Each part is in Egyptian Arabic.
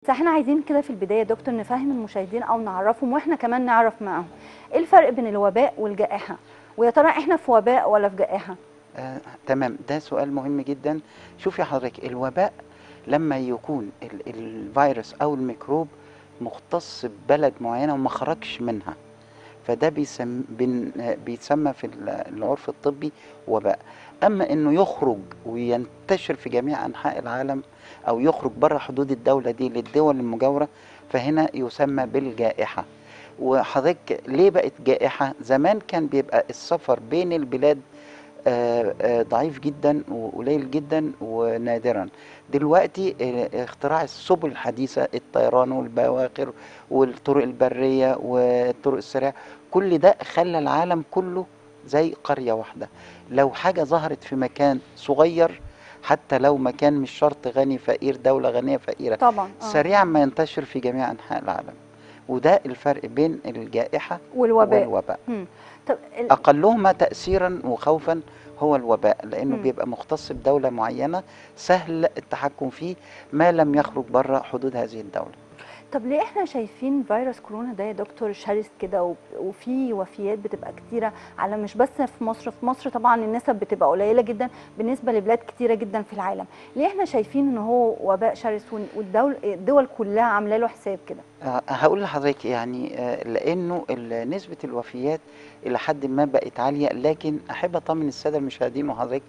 بس احنا عايزين كده في البدايه يا دكتور نفهم المشاهدين او نعرفهم واحنا كمان نعرف معاهم ايه الفرق بين الوباء والجائحه ويا ترى احنا في وباء ولا في جائحه آه، تمام ده سؤال مهم جدا شوفي حضرتك الوباء لما يكون ال- الفيروس او الميكروب مختص ببلد معينه وما خرجش منها فده بيسم بن آه، بيتسمى في ال- العرف الطبي وباء اما انه يخرج وينتشر في جميع انحاء العالم او يخرج بره حدود الدوله دي للدول المجاوره فهنا يسمى بالجائحه وحضرتك ليه بقت جائحه زمان كان بيبقى السفر بين البلاد آه، آه، ضعيف جدا وقليل جدا ونادرا دلوقتي آه، اختراع السبل الحديثة الطيران والبواخر والطرق البرية والطرق السريعة كل ده خلى العالم كله زي قرية واحدة لو حاجة ظهرت في مكان صغير حتى لو مكان مش شرط غني فقير دولة غنية فقيرة طبعا آه. سريعا ما ينتشر في جميع أنحاء العالم وده الفرق بين الجائحة والوباء والوباء مم. طب ال- اقلهما تاثيرا وخوفا هو الوباء لانه مم. بيبقى مختص بدوله معينه سهل التحكم فيه ما لم يخرج بره حدود هذه الدوله طب ليه احنا شايفين فيروس كورونا ده يا دكتور شرس كده وب- وفي وفيات بتبقى كتيره على مش بس في مصر في مصر طبعا النسب بتبقى قليله جدا بالنسبه لبلاد كتيره جدا في العالم ليه احنا شايفين ان هو وباء شرس وال- والدول الدول كلها عامله له حساب كده آه، هقول لحضرتك يعني آه، لانه ال- نسبه الوفيات الى حد ما بقت عاليه لكن احب اطمن الساده المشاهدين وحضرتك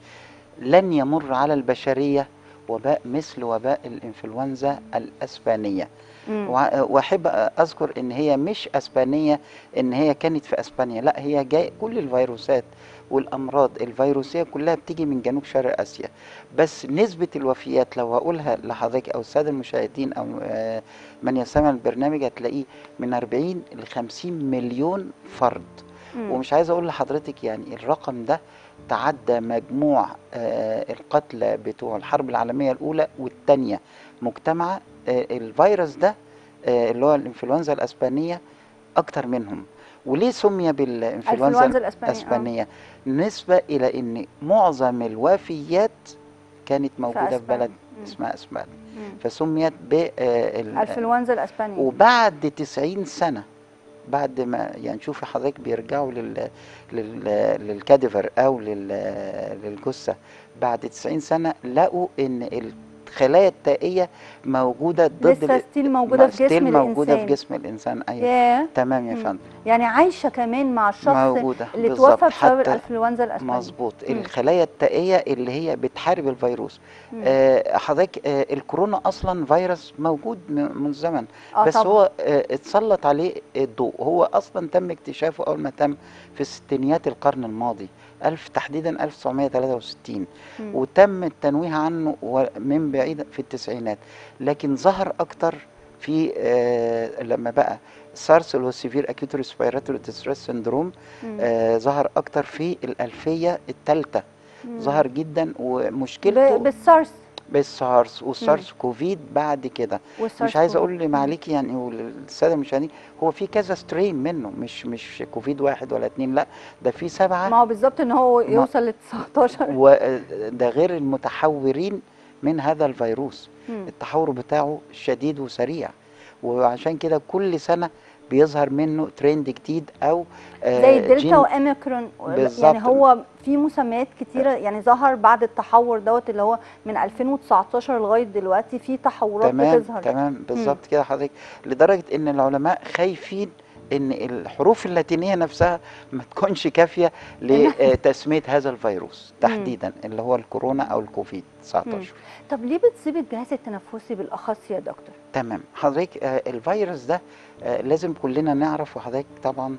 لن يمر على البشريه وباء مثل وباء الانفلونزا الاسبانيه مم. وع- واحب اذكر ان هي مش اسبانيه ان هي كانت في اسبانيا لا هي جاي كل الفيروسات والامراض الفيروسيه كلها بتيجي من جنوب شرق اسيا بس نسبه الوفيات لو هقولها لحضرتك او الساده المشاهدين او آه، من يستمع البرنامج هتلاقيه من 40 ل 50 مليون فرد مم. ومش عايز اقول لحضرتك يعني الرقم ده تعدى مجموع آه، القتلى بتوع الحرب العالميه الاولى والثانيه مجتمعه آه، الفيروس ده آه، اللي هو الانفلونزا الاسبانيه اكتر منهم وليه سمي بالانفلونزا الانفلونزا الاسبانيه آه. الاسبانيه نسبه الى ان معظم الوفيات كانت موجوده في أسبانيا. بلد مم. اسمها اسبانيا مم. فسميت ب آه، ال- الانفلونزا الاسبانيه وبعد 90 سنة بعد ما يعني شوفي حضرتك بيرجعوا لل لل للكاديفر او لل للجثة بعد 90 سنة لقوا ان الخلايا التائية موجودة ضد لسه ال- ستيل موجوده في جسم ستيل الانسان موجودة في جسم الإنسان أيوة ياه تمام يا مم. فندم يعني عايشه كمان مع الشخص موجودة اللي بالظبط توفى بسبب حتى الانفلونزا الاسبانيه مظبوط مم. الخلايا التائية اللي هي بتحارب الفيروس مم. آه، حضرتك آه، الكورونا أصلا فيروس موجود من من زمن آه بس طبعا. هو آه، اتسلط عليه الضوء هو اصلا تم اكتشافه اول ما تم في ستينيات القرن الماضي ألف تحديدا 1963 مم. وتم التنويه عنه و- من بعيد في التسعينات لكن ظهر اكتر في آه، لما بقى سارس اللي هو سيفير اكيوت ريسبيراتوري ديستريس سندروم مم. ظهر اكتر في الالفيه الثالثه مم. ظهر جدا ب- ومشكلته بالسارس بالسارس والسارس كوفيد بعد كده والسارس مش عايز كوفيد. اقول لمعاليكي يعني وللساده المشاهدين هو في كذا سترين منه مش مش كوفيد واحد ولا اتنين لا ده في ما سبعه هو بالظبط ان هو يوصل ل 19 وده غير المتحورين من هذا الفيروس مم. التحور بتاعه شديد وسريع وعشان كده كل سنه بيظهر منه ترند جديد او آه، زي الدلتا جين- واوميكرون بالظبط. يعني هو في مسميات كتيره يعني ظهر بعد التحور دوت اللي هو من 2019 لغايه دلوقتي في تحورات تمام بتظهر تمام بالظبط كده حضرتك لدرجه ان العلماء خايفين ان الحروف اللاتينيه نفسها ما تكونش كافيه لتسميه هذا الفيروس تحديدا اللي هو الكورونا او الكوفيد 19 طب ليه بتصيب الجهاز التنفسي بالاخص يا دكتور؟ تمام حضرتك آه، الفيروس ده آه، لازم كلنا نعرف وحضرتك طبعا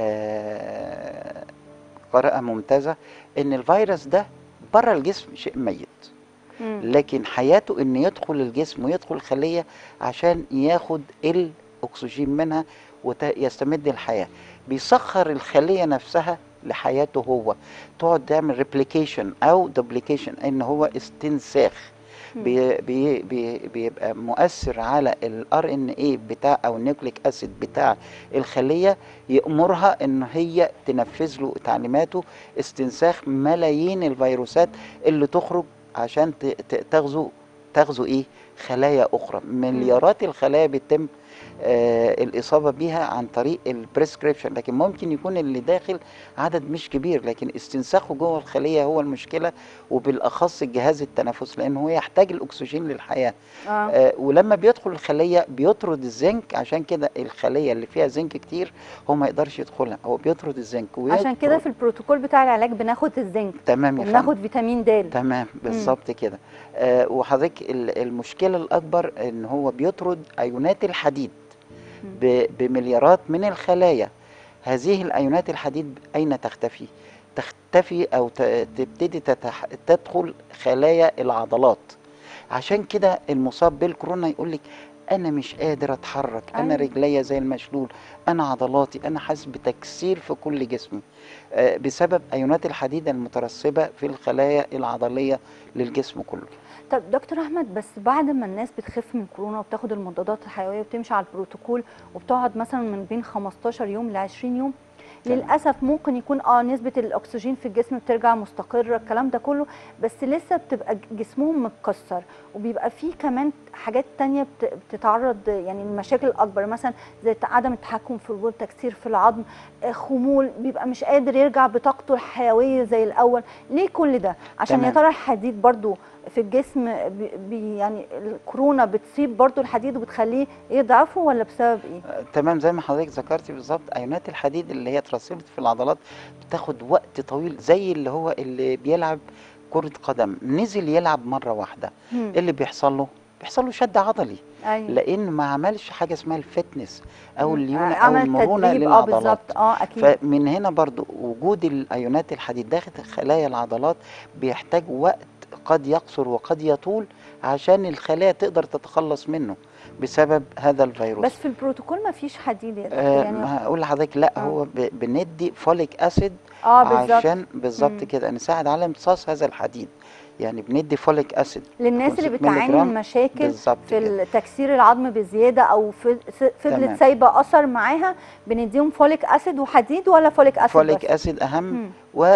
آه، قراءة ممتازة ان الفيروس ده بره الجسم شيء ميت مم. لكن حياته ان يدخل الجسم ويدخل الخلية عشان ياخد الاكسجين منها ويستمد الحياة بيسخر الخلية نفسها لحياته هو تقعد تعمل ريبليكيشن او دوبليكيشن ان هو استنساخ مم. بي بي بي بيبقى مؤثر على الار ان اي بتاع او النيوكليك اسيد بتاع الخليه يامرها ان هي تنفذ له تعليماته استنساخ ملايين الفيروسات اللي تخرج عشان ت- ت- تغزو تغزو ايه خلايا اخرى مليارات الخلايا بيتم آه الاصابه بيها عن طريق البريسكريبشن لكن ممكن يكون اللي داخل عدد مش كبير لكن استنساخه جوه الخليه هو المشكله وبالاخص الجهاز التنفس لانه هو يحتاج الاكسجين للحياه اه آه ولما بيدخل الخليه بيطرد الزنك عشان كده الخليه اللي فيها زنك كتير هو ما يقدرش يدخلها هو بيطرد الزنك عشان كده ويطرد- في البروتوكول بتاع العلاج بناخد الزنك تمام يا فندم وبناخد فيتامين د تمام بالظبط كده آه وحضرتك ال- المشكله الاكبر ان هو بيطرد ايونات الحديد ب- بمليارات من الخلايا هذه الايونات الحديد اين تختفي تختفي او ت- تبتدي تتح... تدخل خلايا العضلات عشان كده المصاب بالكورونا يقول لك انا مش قادر اتحرك انا أيوة. رجليا زي المشلول انا عضلاتي انا حاسس بتكسير في كل جسمي آه، بسبب ايونات الحديد المترسبه في الخلايا العضليه للجسم كله طب دكتور احمد بس بعد ما الناس بتخف من كورونا وبتاخد المضادات الحيويه وبتمشي على البروتوكول وبتقعد مثلا من بين 15 يوم ل 20 يوم تمام. للاسف ممكن يكون اه نسبه الاكسجين في الجسم بترجع مستقره الكلام ده كله بس لسه بتبقى ج- جسمهم متكسر وبيبقى فيه كمان حاجات تانية بت- بتتعرض يعني المشاكل الاكبر مثلا زي ت- عدم التحكم في البول تكسير في العظم آه، خمول بيبقى مش قادر يرجع بطاقته الحيويه زي الاول ليه كل ده عشان يا تمام. ترى الحديد برضو في الجسم بي بي يعني الكورونا بتصيب برضو الحديد وبتخليه يضعفه ولا بسبب ايه آه، تمام زي ما حضرتك ذكرتي بالظبط ايونات الحديد اللي هي اترسبت في العضلات بتاخد وقت طويل زي اللي هو اللي بيلعب كرة قدم نزل يلعب مرة واحدة مم. ايه اللي بيحصل له بيحصل له شد عضلي ايوه لان ما عملش حاجة اسمها الفتنس او مم. الليونة او عمل المرونة تدريب اه للعضلات بالظبط اه اكيد فمن هنا برضو وجود الايونات الحديد داخل خلايا العضلات بيحتاج وقت قد يقصر وقد يطول عشان الخلايا تقدر تتخلص منه بسبب هذا الفيروس بس في البروتوكول ما فيش حديد يا دكتور آه يعني ما هقول لحضرتك لا آه. هو ب- بندي فوليك اسيد اه بالظبط عشان بالظبط مم. كده نساعد على امتصاص هذا الحديد يعني بندي فوليك اسيد للناس اللي 500 بتعاني ملغ من مشاكل بالظبط في كده تكسير العظم بزياده او في س- تمام. فضلت سايبه اثر معاها بنديهم فوليك اسيد وحديد ولا فوليك اسيد فوليك بس اسيد اهم مم.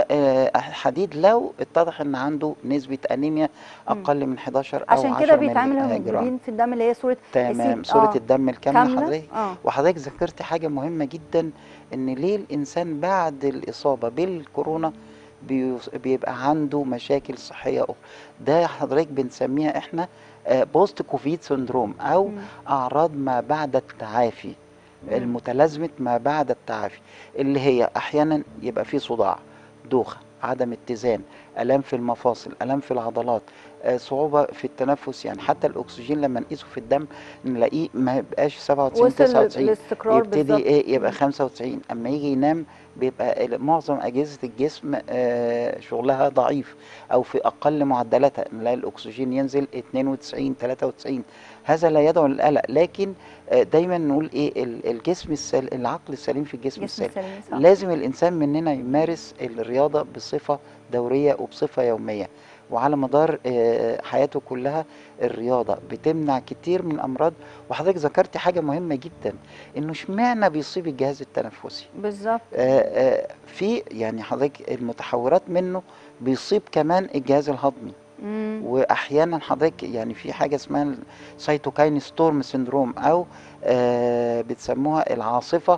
وحديد لو اتضح ان عنده نسبة انيميا اقل من 11 او عشان 10 كده مللي بيتعمل جرام هيموجلوبين في الدم اللي هي صوره تمام يسيب- صورة آه. الدم الكاملة كامله حضرتك اه وحضرتك ذكرت حاجة مهمة جدا ان ليه الانسان بعد الاصابة بالكورونا بيص- بيبقى عنده مشاكل صحية اخرى ده حضرتك بنسميها احنا بوست كوفيد سندروم او مم. اعراض ما بعد التعافي مم. المتلازمة ما بعد التعافي اللي هي احيانا يبقى في صداع دوخة عدم اتزان الام في المفاصل الام في العضلات آه، صعوبة في التنفس يعني حتى الاكسجين لما نقيسه في الدم نلاقيه ما يبقاش 97 وصل 99 للاستقرار يبتدي بالظبط ايه يبقى مم. 95 اما يجي ينام بيبقى ال- معظم اجهزه الجسم آه، شغلها ضعيف او في اقل معدلاتها نلاقي الاكسجين ينزل 92 93 هذا لا يدعو للقلق لكن آه، دايما نقول ايه ال- الجسم السل... العقل السليم في الجسم جسم السليم سليم صح لازم الانسان مننا يمارس الرياضه بصفه دوريه وبصفه يوميه وعلى مدار آه، حياته كلها الرياضه بتمنع كتير من الامراض وحضرتك ذكرتي حاجه مهمه جدا انه اشمعنى بيصيب الجهاز التنفسي بالظبط آه، آه، في يعني حضرتك المتحورات منه بيصيب كمان الجهاز الهضمي مم. واحيانا حضرتك يعني في حاجه اسمها السيتوكاين ستورم سيندروم او آه، بتسموها العاصفه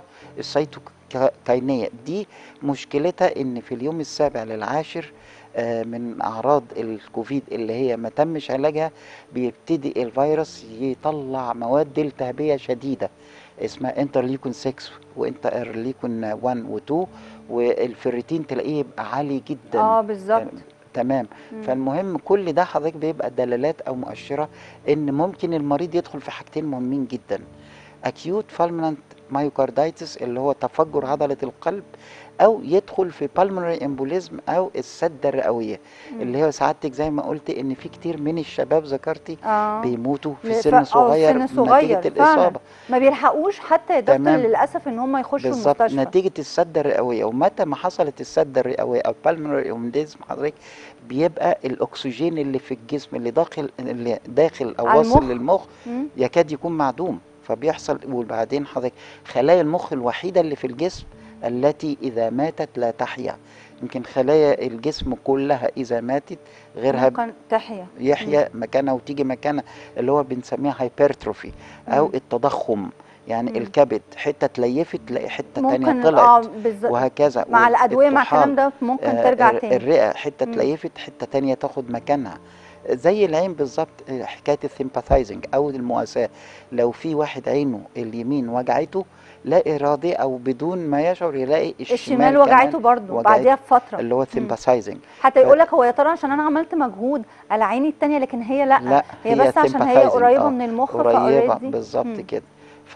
السيتوكاينيه دي مشكلتها ان في اليوم السابع للعاشر آه، من اعراض الكوفيد اللي هي ما تمش علاجها بيبتدي الفيروس يطلع مواد التهابيه شديده اسمها انترليكون 6 وانترليكون 1 و2 والفيريتين تلاقيه يبقى عالي جدا اه بالظبط تمام مم. فالمهم كل ده حضرتك بيبقى دلالات او مؤشره ان ممكن المريض يدخل في حاجتين مهمين جدا acute fulminant myocarditis اللي هو تفجر عضله القلب او يدخل في pulmonary embolism او السده الرئويه مم. اللي هو سعادتك زي ما قلت ان في كتير من الشباب ذكرتي اه بيموتوا في ل- ف- سن آه، صغير سن صغير نتيجه فعلا. الاصابه ما بيلحقوش حتى يا دكتور تمام. للاسف ان هم يخشوا بالظبط المستشفى نتيجة السدة الرئوية ومتى ما حصلت السدة الرئوية أو بالمونري امبوليزم حضرتك بيبقى الأكسجين اللي في الجسم اللي داخل اللي داخل أو على واصل المخ. للمخ مم. يكاد يكون معدوم فبيحصل وبعدين حضرتك خلايا المخ الوحيدة اللي في الجسم التي إذا ماتت لا تحيا يمكن خلايا الجسم كلها إذا ماتت غيرها ممكن تحيا يحيا مكانها وتيجي مكانها اللي هو بنسميها هايبرتروفي أو مم. التضخم يعني مم. الكبد حتة اتليفت تلاقي حتة ممكن تانية اه طلعت بالظبط وهكذا مع الادويه مع والطحال. الكلام ده ممكن آه، ترجع الر- تاني الرئه حته مم. تليفت حته تانية تاخد مكانها زي العين بالظبط آه، حكايه السيمباثايزنج او المواساه لو في واحد عينه اليمين وجعته لا ارادي او بدون ما يشعر يلاقي الشمال, الشمال كمان وجعته برضه وجعته. بعديها بفتره اللي هو السيمباثايزنج حتى ف- يقول لك هو يا ترى عشان انا عملت مجهود على عيني التانية لكن هي لا, لا هي بس عشان هي sympathizing، قريبه آه، من المخ قريبه فاوريدي بالظبط مم. كده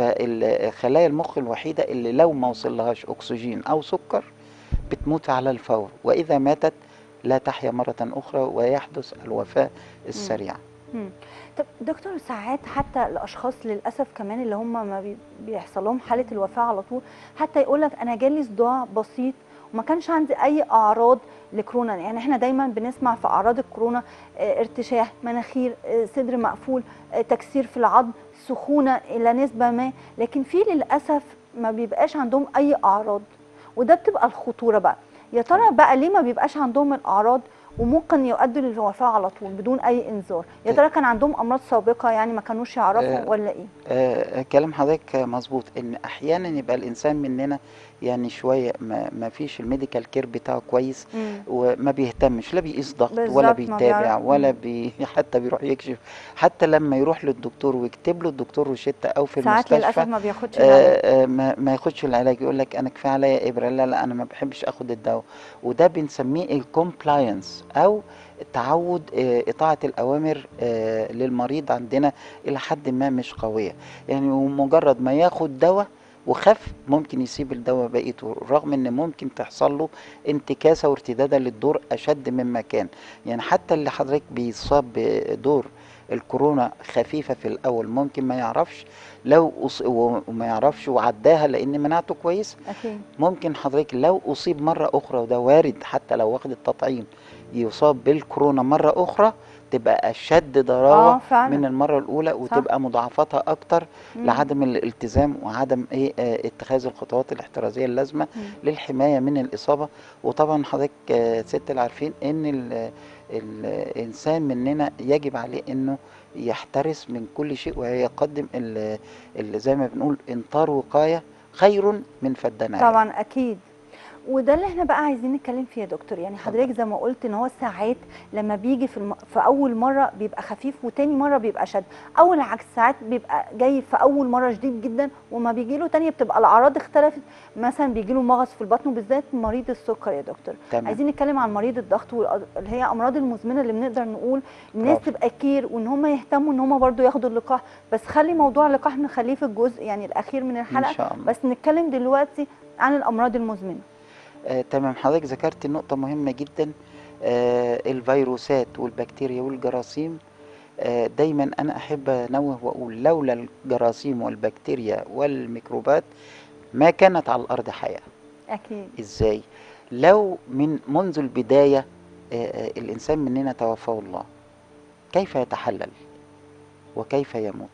فخلايا المخ الوحيده اللي لو ما وصلهاش اكسجين او سكر بتموت على الفور واذا ماتت لا تحيا مره اخرى ويحدث الوفاه السريعه مم. طب دكتور ساعات حتى الاشخاص للاسف كمان اللي هم ما بي- بيحصل لهم حاله الوفاه على طول حتى يقول لك انا جالي صداع بسيط وما كانش عندي اي اعراض لكورونا يعني احنا دايما بنسمع في اعراض الكورونا آه، ارتشاح مناخير آه، صدر مقفول آه، تكسير في العظم سخونه الى نسبه ما لكن في للاسف ما بيبقاش عندهم اي اعراض وده بتبقى الخطوره بقى يا ترى بقى ليه ما بيبقاش عندهم الاعراض وممكن يؤدوا للوفاه على طول بدون اي انذار يا ترى كان عندهم امراض سابقه يعني ما كانوش يعرفوا آه، ولا ايه آه كلام حضرتك مظبوط ان احيانا يبقى الانسان مننا يعني شويه ما, ما فيش الميديكال كير بتاعه كويس مم. وما بيهتمش لا بيقيس ضغط بالظبط، ولا ما بيتابع بيعرف. ولا مم. بي حتى بيروح يكشف حتى لما يروح للدكتور ويكتب له الدكتور روشته او في ساعات للاسف المستشفى ما بياخدش العلاج آه، آه، ما ما ياخدش العلاج يقول لك انا كفايه عليا ابره لا لا انا ما بحبش اخد الدواء وده بنسميه الكومبلاينس او تعود آه، اطاعه الاوامر آه، للمريض عندنا الى حد ما مش قويه يعني ومجرد ما ياخد دواء وخف ممكن يسيب الدواء بقيته رغم ان ممكن تحصل له انتكاسه وارتدادا للدور اشد مما كان يعني حتى اللي حضرتك بيصاب بدور الكورونا خفيفه في الاول ممكن ما يعرفش لو أص... و- وما يعرفش وعداها لان مناعته كويس اكيد ممكن حضرتك لو اصيب مره اخرى وده وارد حتى لو واخد التطعيم يصاب بالكورونا مره اخرى تبقى اشد اه ضراوه فعلا من المره الاولى وتبقى مضاعفاتها اكتر مم. لعدم الالتزام وعدم ايه آه، اتخاذ الخطوات الاحترازيه اللازمه مم. للحمايه من الاصابه وطبعا حضرتك آه، ست العارفين ان ال- الانسان مننا يجب عليه انه يحترس من كل شيء ويقدم ال- ال- زي ما بنقول انطار وقايه خير من فدان علاج. طبعا اكيد وده اللي احنا بقى عايزين نتكلم فيه يا دكتور يعني حضرتك زي ما قلت ان هو ساعات لما بيجي في, الم... في اول مره بيبقى خفيف وتاني مره بيبقى شد او العكس ساعات بيبقى جاي في اول مره شديد جدا وما بيجي له تانية بتبقى الاعراض اختلفت مثلا بيجي له مغص في البطن وبالذات مريض السكر يا دكتور تمام عايزين نتكلم عن مريض الضغط والأ- اللي هي امراض المزمنه اللي بنقدر نقول الناس برافو. تبقى كير وان هم يهتموا ان هم برضو ياخدوا اللقاح بس خلي موضوع اللقاح نخليه في الجزء يعني الاخير من ان الحلقه شاء الله بس نتكلم دلوقتي عن الامراض المزمنه آه تمام حضرتك ذكرت نقطة مهمة جدا آه الفيروسات والبكتيريا والجراثيم آه دايما أنا أحب أنوه وأقول لولا الجراثيم والبكتيريا والميكروبات ما كانت على الأرض حياة اكيد إزاي؟ لو من منذ البداية آه آه الإنسان مننا توفاه الله كيف يتحلل وكيف يموت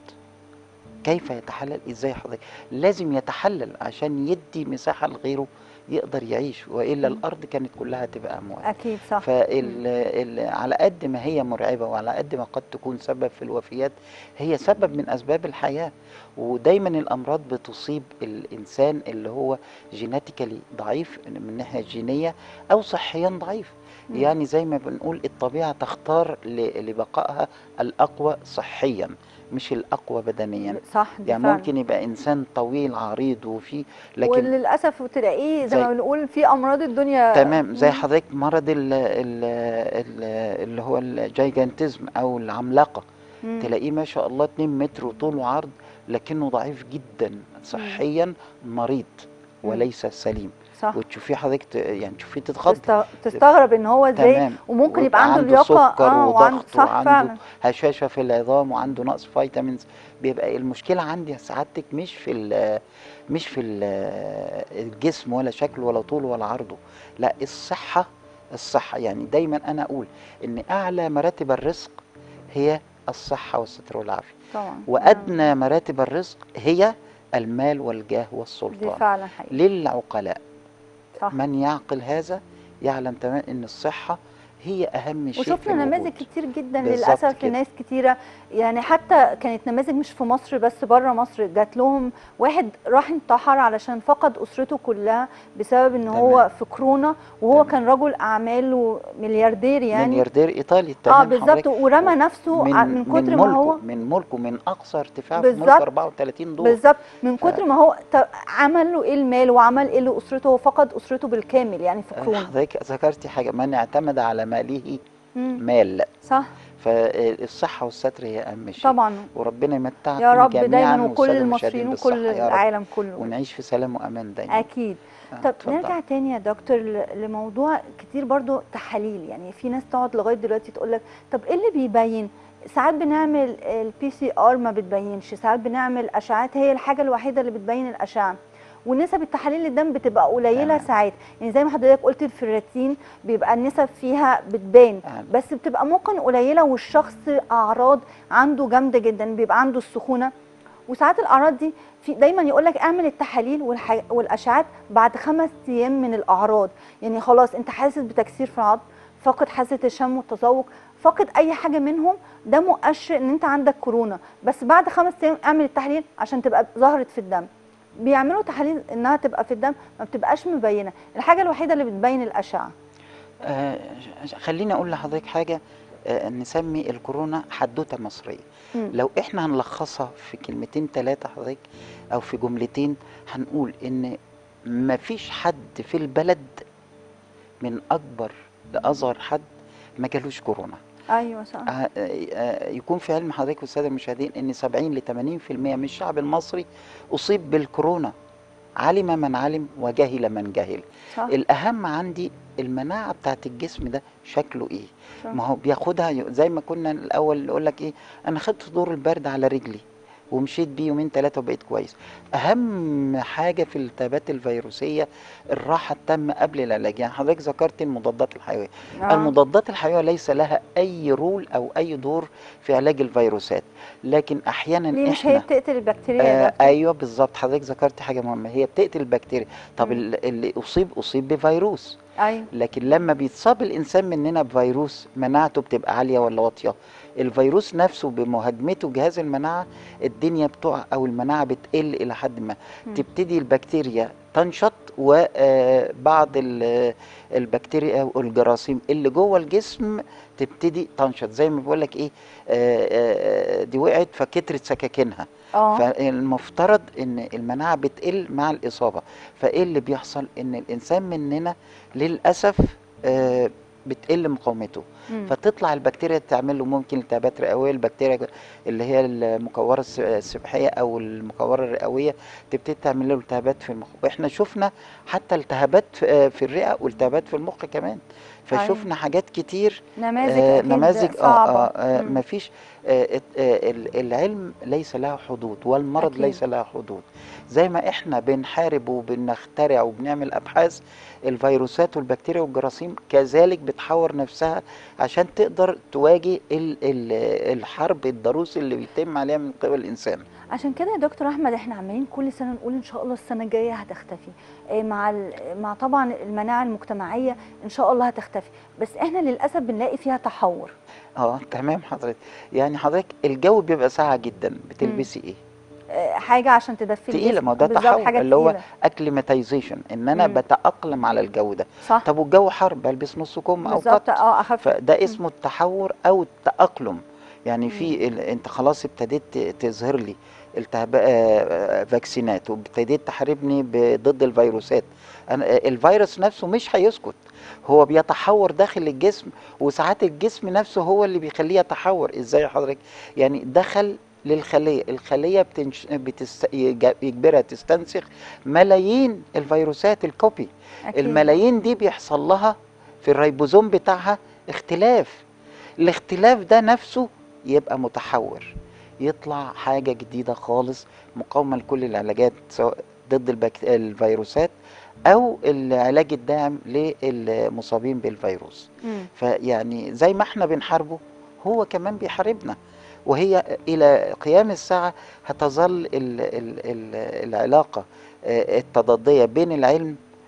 كيف يتحلل ازاي حضرتك لازم يتحلل عشان يدي مساحة لغيره يقدر يعيش والا مم. الارض كانت كلها تبقى اموات اكيد صح فال ال- على قد ما هي مرعبه وعلى قد ما قد تكون سبب في الوفيات هي سبب من اسباب الحياه ودايما الامراض بتصيب الانسان اللي هو جيناتيكالي ضعيف من الناحيه الجينيه او صحيا ضعيف مم. يعني زي ما بنقول الطبيعه تختار ل- لبقائها الاقوى صحيا مش الاقوى بدنيا صح دي يعني فعلا. ممكن يبقى انسان طويل عريض وفي لكن وللاسف تلاقيه زي زي- ما بنقول في امراض الدنيا تمام زي مم. حضرتك مرض ال ال ال اللي هو الجايجانتزم او العملاقه مم. تلاقيه ما شاء الله 2 متر طول وعرض لكنه ضعيف جدا صحيا مريض مم. وليس سليم صح وتشوفيه حضرتك ت- يعني تشوفيه تتخض تست- تستغرب ان هو ازاي تمام وممكن ويبقى يبقى عنده عنده لياقه سكر اه وعنده وضغط صح وعنده فعلا هشاشه في العظام وعنده نقص فيتامينز بيبقى المشكله عندي سعادتك مش في ال مش في ال الجسم ولا شكله ولا طوله ولا عرضه لا الصحه الصحه يعني دايما انا اقول ان اعلى مراتب الرزق هي الصحه والستر والعافيه طبعا وادنى مراتب الرزق هي المال والجاه دي والسلطان فعلا حقيقي للعقلاء صح من يعقل هذا يعلم تماما ان الصحه هي اهم شيء في وشفنا نماذج الوجود. كتير جدا بالظبط للاسف كده. لناس كتيره يعني حتى كانت نماذج مش في مصر بس بره مصر جات لهم واحد راح انتحر علشان فقد اسرته كلها بسبب ان تمام. هو في كورونا وهو تمام. كان رجل اعمال وملياردير يعني ملياردير ايطالي اه تمام بالظبط حضرتك. ورمى نفسه من, ع- من كتر من ما ملكه هو من ملكه من اقصى ارتفاع في ملك بالظبط. 34 دور بالظبط من ف- كتر ما هو ت- عمل له ايه المال وعمل ايه لاسرته هو فقد اسرته بالكامل يعني في كورونا حضرتك ذكرتي حاجه من اعتمد على ماله مم. مال صح فالصحه والستر هي اهم شيء طبعا وربنا يمتعكم يا رب جميعا دايما وكل والسادة المصريين المشاهدين وكل بالصحة يا رب. العالم كله ونعيش في سلام وامان دايما اكيد آه، طب اتفضل. نرجع تاني يا دكتور ل- لموضوع كتير برضو تحاليل يعني في ناس تقعد لغايه دلوقتي تقول لك طب ايه اللي بيبين ساعات بنعمل البي سي ار ما بتبينش ساعات بنعمل اشعات هي الحاجه الوحيده اللي بتبين الاشعه ونسب التحاليل الدم بتبقى قليله تمام. ساعات يعني زي ما حضرتك قلت الفيراتين بيبقى النسب فيها بتبان آه. بس بتبقى ممكن قليله والشخص اعراض عنده جامده جدا بيبقى عنده السخونه وساعات الاعراض دي في دايما يقول لك اعمل التحاليل والح... والاشعات بعد خمس ايام من الاعراض يعني خلاص انت حاسس بتكسير في العظم فاقد حاسه الشم والتذوق فاقد اي حاجه منهم ده مؤشر ان انت عندك كورونا بس بعد خمس ايام اعمل التحليل عشان تبقى ظهرت في الدم بيعملوا تحاليل انها تبقى في الدم ما بتبقاش مبينه الحاجه الوحيده اللي بتبين الاشعه آه خليني اقول لحضرتك حاجه آه نسمي الكورونا حدوته مصريه مم. لو احنا هنلخصها في كلمتين ثلاثه حضرتك او في جملتين هنقول ان مفيش حد في البلد من اكبر لاصغر حد ما جالوش كورونا ايوه صح آه، آه، يكون في علم حضرتك والساده المشاهدين ان 70 ل 80% من الشعب المصري اصيب بالكورونا علم من علم وجهل من جهل صح الاهم عندي المناعه بتاعت الجسم ده شكله ايه صح. ما هو بياخدها ي- زي ما كنا الاول نقول لك ايه انا خدت دور البرد على رجلي ومشيت بيه يومين ثلاثه وبقيت كويس اهم حاجه في الالتهابات الفيروسيه الراحه التامه قبل العلاج يعني حضرتك ذكرت المضادات الحيويه آه. المضادات الحيويه ليس لها اي رول او اي دور في علاج الفيروسات لكن احيانا ليه مش احنا هي بتقتل البكتيريا يا آه دكتور؟ ايوه بالظبط حضرتك ذكرت حاجه مهمه هي بتقتل البكتيريا طب مم. ال- اللي اصيب اصيب بفيروس ايوه لكن لما بيتصاب الانسان مننا بفيروس مناعته بتبقى عاليه ولا واطيه الفيروس نفسه بمهاجمته جهاز المناعه الدنيا بتقع او المناعه بتقل الى حد ما مم. تبتدي البكتيريا تنشط وبعض البكتيريا والجراثيم اللي جوه الجسم تبتدي تنشط زي ما بقول لك ايه آه، آه، دي وقعت فكترت سكاكينها اه فالمفترض ان المناعه بتقل مع الاصابه فايه اللي بيحصل ان الانسان مننا للاسف آه، بتقل مقاومته مم. فتطلع البكتيريا تعمل له ممكن التهابات رئويه البكتيريا اللي هي المكوره الس- السبحيه او المكوره الرئويه تبتدي تعمل له التهابات في المخ واحنا شفنا حتى التهابات في في الرئه والتهابات في المخ كمان فشفنا حاجات كتير نماذج آه، أكيد نماذج صعبة اه, آه, آه مم. مفيش آه ات- آه ال- العلم ليس له حدود والمرض أكيد. ليس له حدود زي ما احنا بنحارب وبنخترع وبنعمل ابحاث الفيروسات والبكتيريا والجراثيم كذلك بتحور نفسها عشان تقدر تواجه ال ال الحرب الضروس اللي بيتم عليها من قبل الانسان عشان كده يا دكتور احمد احنا عمالين كل سنه نقول ان شاء الله السنه الجايه هتختفي آه، مع ال- مع طبعا المناعه المجتمعيه ان شاء الله هتختفي بس احنا للاسف بنلاقي فيها تحور اه تمام حضرتك يعني حضرتك الجو بيبقى ساقع جدا بتلبسي ايه آه، حاجه عشان تدفي تقيلة، الجسم. ما هو ده بالظبط، تحول، حاجه اللي هو تقيلة. اكليماتيزيشن ان انا مم. بتاقلم على الجو ده صح طب والجو حر بلبس نص كم او بالظبط قط اه اخف فده اسمه التحور او التاقلم يعني مم. في ال... انت خلاص ابتديت ت- تظهر لي التهاب آه، فاكسينات وابتديت تحاربني ب- ضد الفيروسات أنا آه، الفيروس نفسه مش هيسكت هو بيتحور داخل الجسم وساعات الجسم نفسه هو اللي بيخليه يتحور ازاي يا حضرتك يعني دخل للخليه الخليه بتنش... بتست... يج- يجبرها تستنسخ ملايين الفيروسات الكوبي أكيد. الملايين دي بيحصل لها في الريبوزوم بتاعها اختلاف الاختلاف ده نفسه يبقى متحور يطلع حاجة جديدة خالص مقاومة لكل العلاجات سواء ضد البك... الفيروسات أو العلاج الداعم للمصابين بالفيروس مم. فيعني زي ما احنا بنحاربه هو كمان بيحاربنا وهي إلى قيام الساعة هتظل ال... ال... ال... العلاقة آه، التضادية بين العلم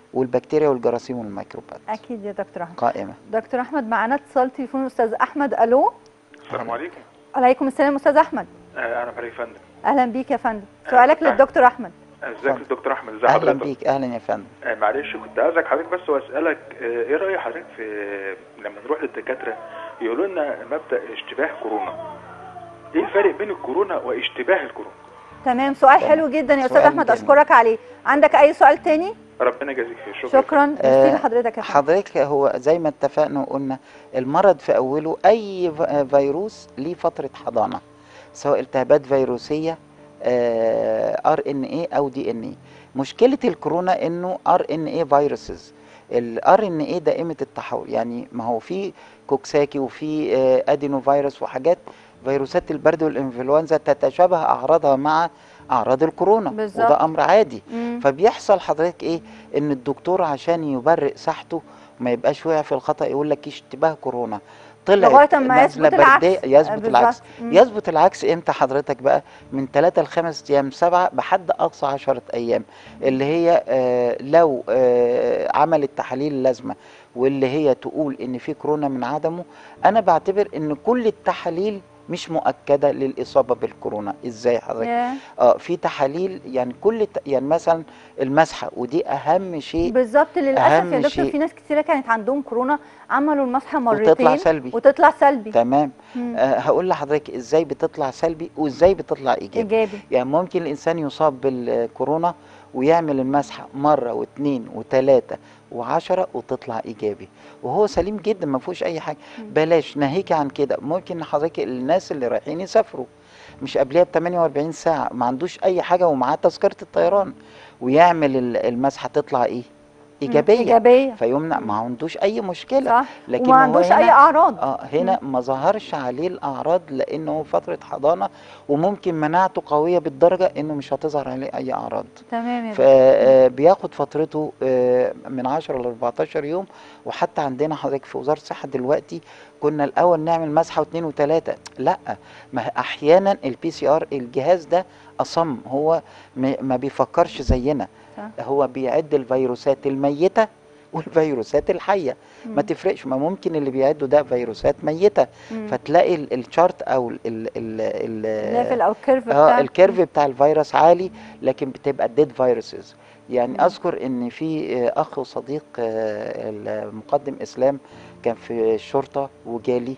والبكتيريا والجراثيم والميكروبات اكيد يا دكتور احمد قائمه دكتور احمد معانا اتصال تليفون استاذ احمد الو السلام عليكم عليكم السلام استاذ احمد آه، انا فريق فندم اهلا بيك يا فندم سؤالك آه. للدكتور احمد ازيك اتفضل. يا دكتور احمد ازي اهلا حضرتك بيك اهلا يا فندم آه، معلش كنت عايزك حضرتك بس واسالك آه، ايه راي حضرتك في لما نروح للدكاتره يقولوا لنا مبدا اشتباه كورونا ايه الفرق بين الكورونا واشتباه الكورونا تمام سؤال تمام. حلو جدا يا استاذ سؤال احمد جميل. اشكرك عليه عندك اي سؤال تاني ربنا يجازيك خير شكرا شكرا ميرسي آه، لحضرتك يا فندم حضرتك هو زي ما اتفقنا وقلنا المرض في اوله اي ف- فيروس ليه فتره حضانه سواء التهابات فيروسيه ار ان اي او دي ان اي مشكله الكورونا انه ار ان اي فيروسز الار ان اي دائمه التحول يعني ما هو في كوكساكي وفي آه، ادينو فيروس وحاجات فيروسات البرد والانفلونزا تتشابه اعراضها مع اعراض الكورونا بالظبط. وده امر عادي مم. فبيحصل حضرتك ايه ان الدكتور عشان يبرئ ساحته ما يبقاش وقع في الخطا يقول لك اشتباه كورونا طلع لغايه اما يثبت العكس يثبت بالظبط. العكس مم. يثبت العكس امتى حضرتك بقى من 3 ل 5 ايام 7 بحد اقصى 10 ايام اللي هي آه لو آه عملت تحاليل اللازمه واللي هي تقول ان في كورونا من عدمه انا بعتبر ان كل التحاليل مش مؤكده للاصابه بالكورونا ازاي حضرتك ياه. اه في تحاليل يعني كل ت- يعني مثلا المسحه ودي اهم شيء بالظبط للاسف أهم يا دكتور شيء. في ناس كتيره كانت عندهم كورونا عملوا المسحه مرتين وتطلع سلبي وتطلع سلبي تمام مم. آه هقول لحضرتك ازاي بتطلع سلبي وازاي بتطلع ايجابي ايجابي يعني ممكن الانسان يصاب بالكورونا ويعمل المسحه مره واثنين وثلاثه وعشرة وتطلع ايجابي وهو سليم جدا ما فيهوش اي حاجه مم. بلاش ناهيك عن كده ممكن حضرتك الناس اللي رايحين يسافروا مش قبلها ب 48 ساعه ما عندوش اي حاجه ومعاه تذكره الطيران ويعمل ال- المسحه تطلع ايه ايجابيه ايجابيه فيمنع ما عندوش اي مشكله صح لكن وما هو عندوش هنا اي اعراض اه هنا ما ظهرش عليه الاعراض لانه فتره حضانه وممكن مناعته قويه بالدرجه انه مش هتظهر عليه اي اعراض تمام يا دكتور فبياخد فترته آه، من 10 ل 14 يوم وحتى عندنا حضرتك في وزاره الصحه دلوقتي كنا الاول نعمل مسحه واثنين وثلاثه لا ما هي احيانا البي سي ار الجهاز ده اصم هو م- ما بيفكرش زينا صح. هو بيعد الفيروسات الميته والفيروسات الحيه ما مم. تفرقش ما ممكن اللي بيعدوا ده فيروسات ميته مم. فتلاقي ال- الشارت او ال ال ال الليفل ال او الكيرف اه بتاع الكيرف بتاع الفيروس عالي لكن بتبقى ديد فيروسز يعني مم. اذكر ان في آه، اخ وصديق آه، المقدم اسلام كان في الشرطه وجالي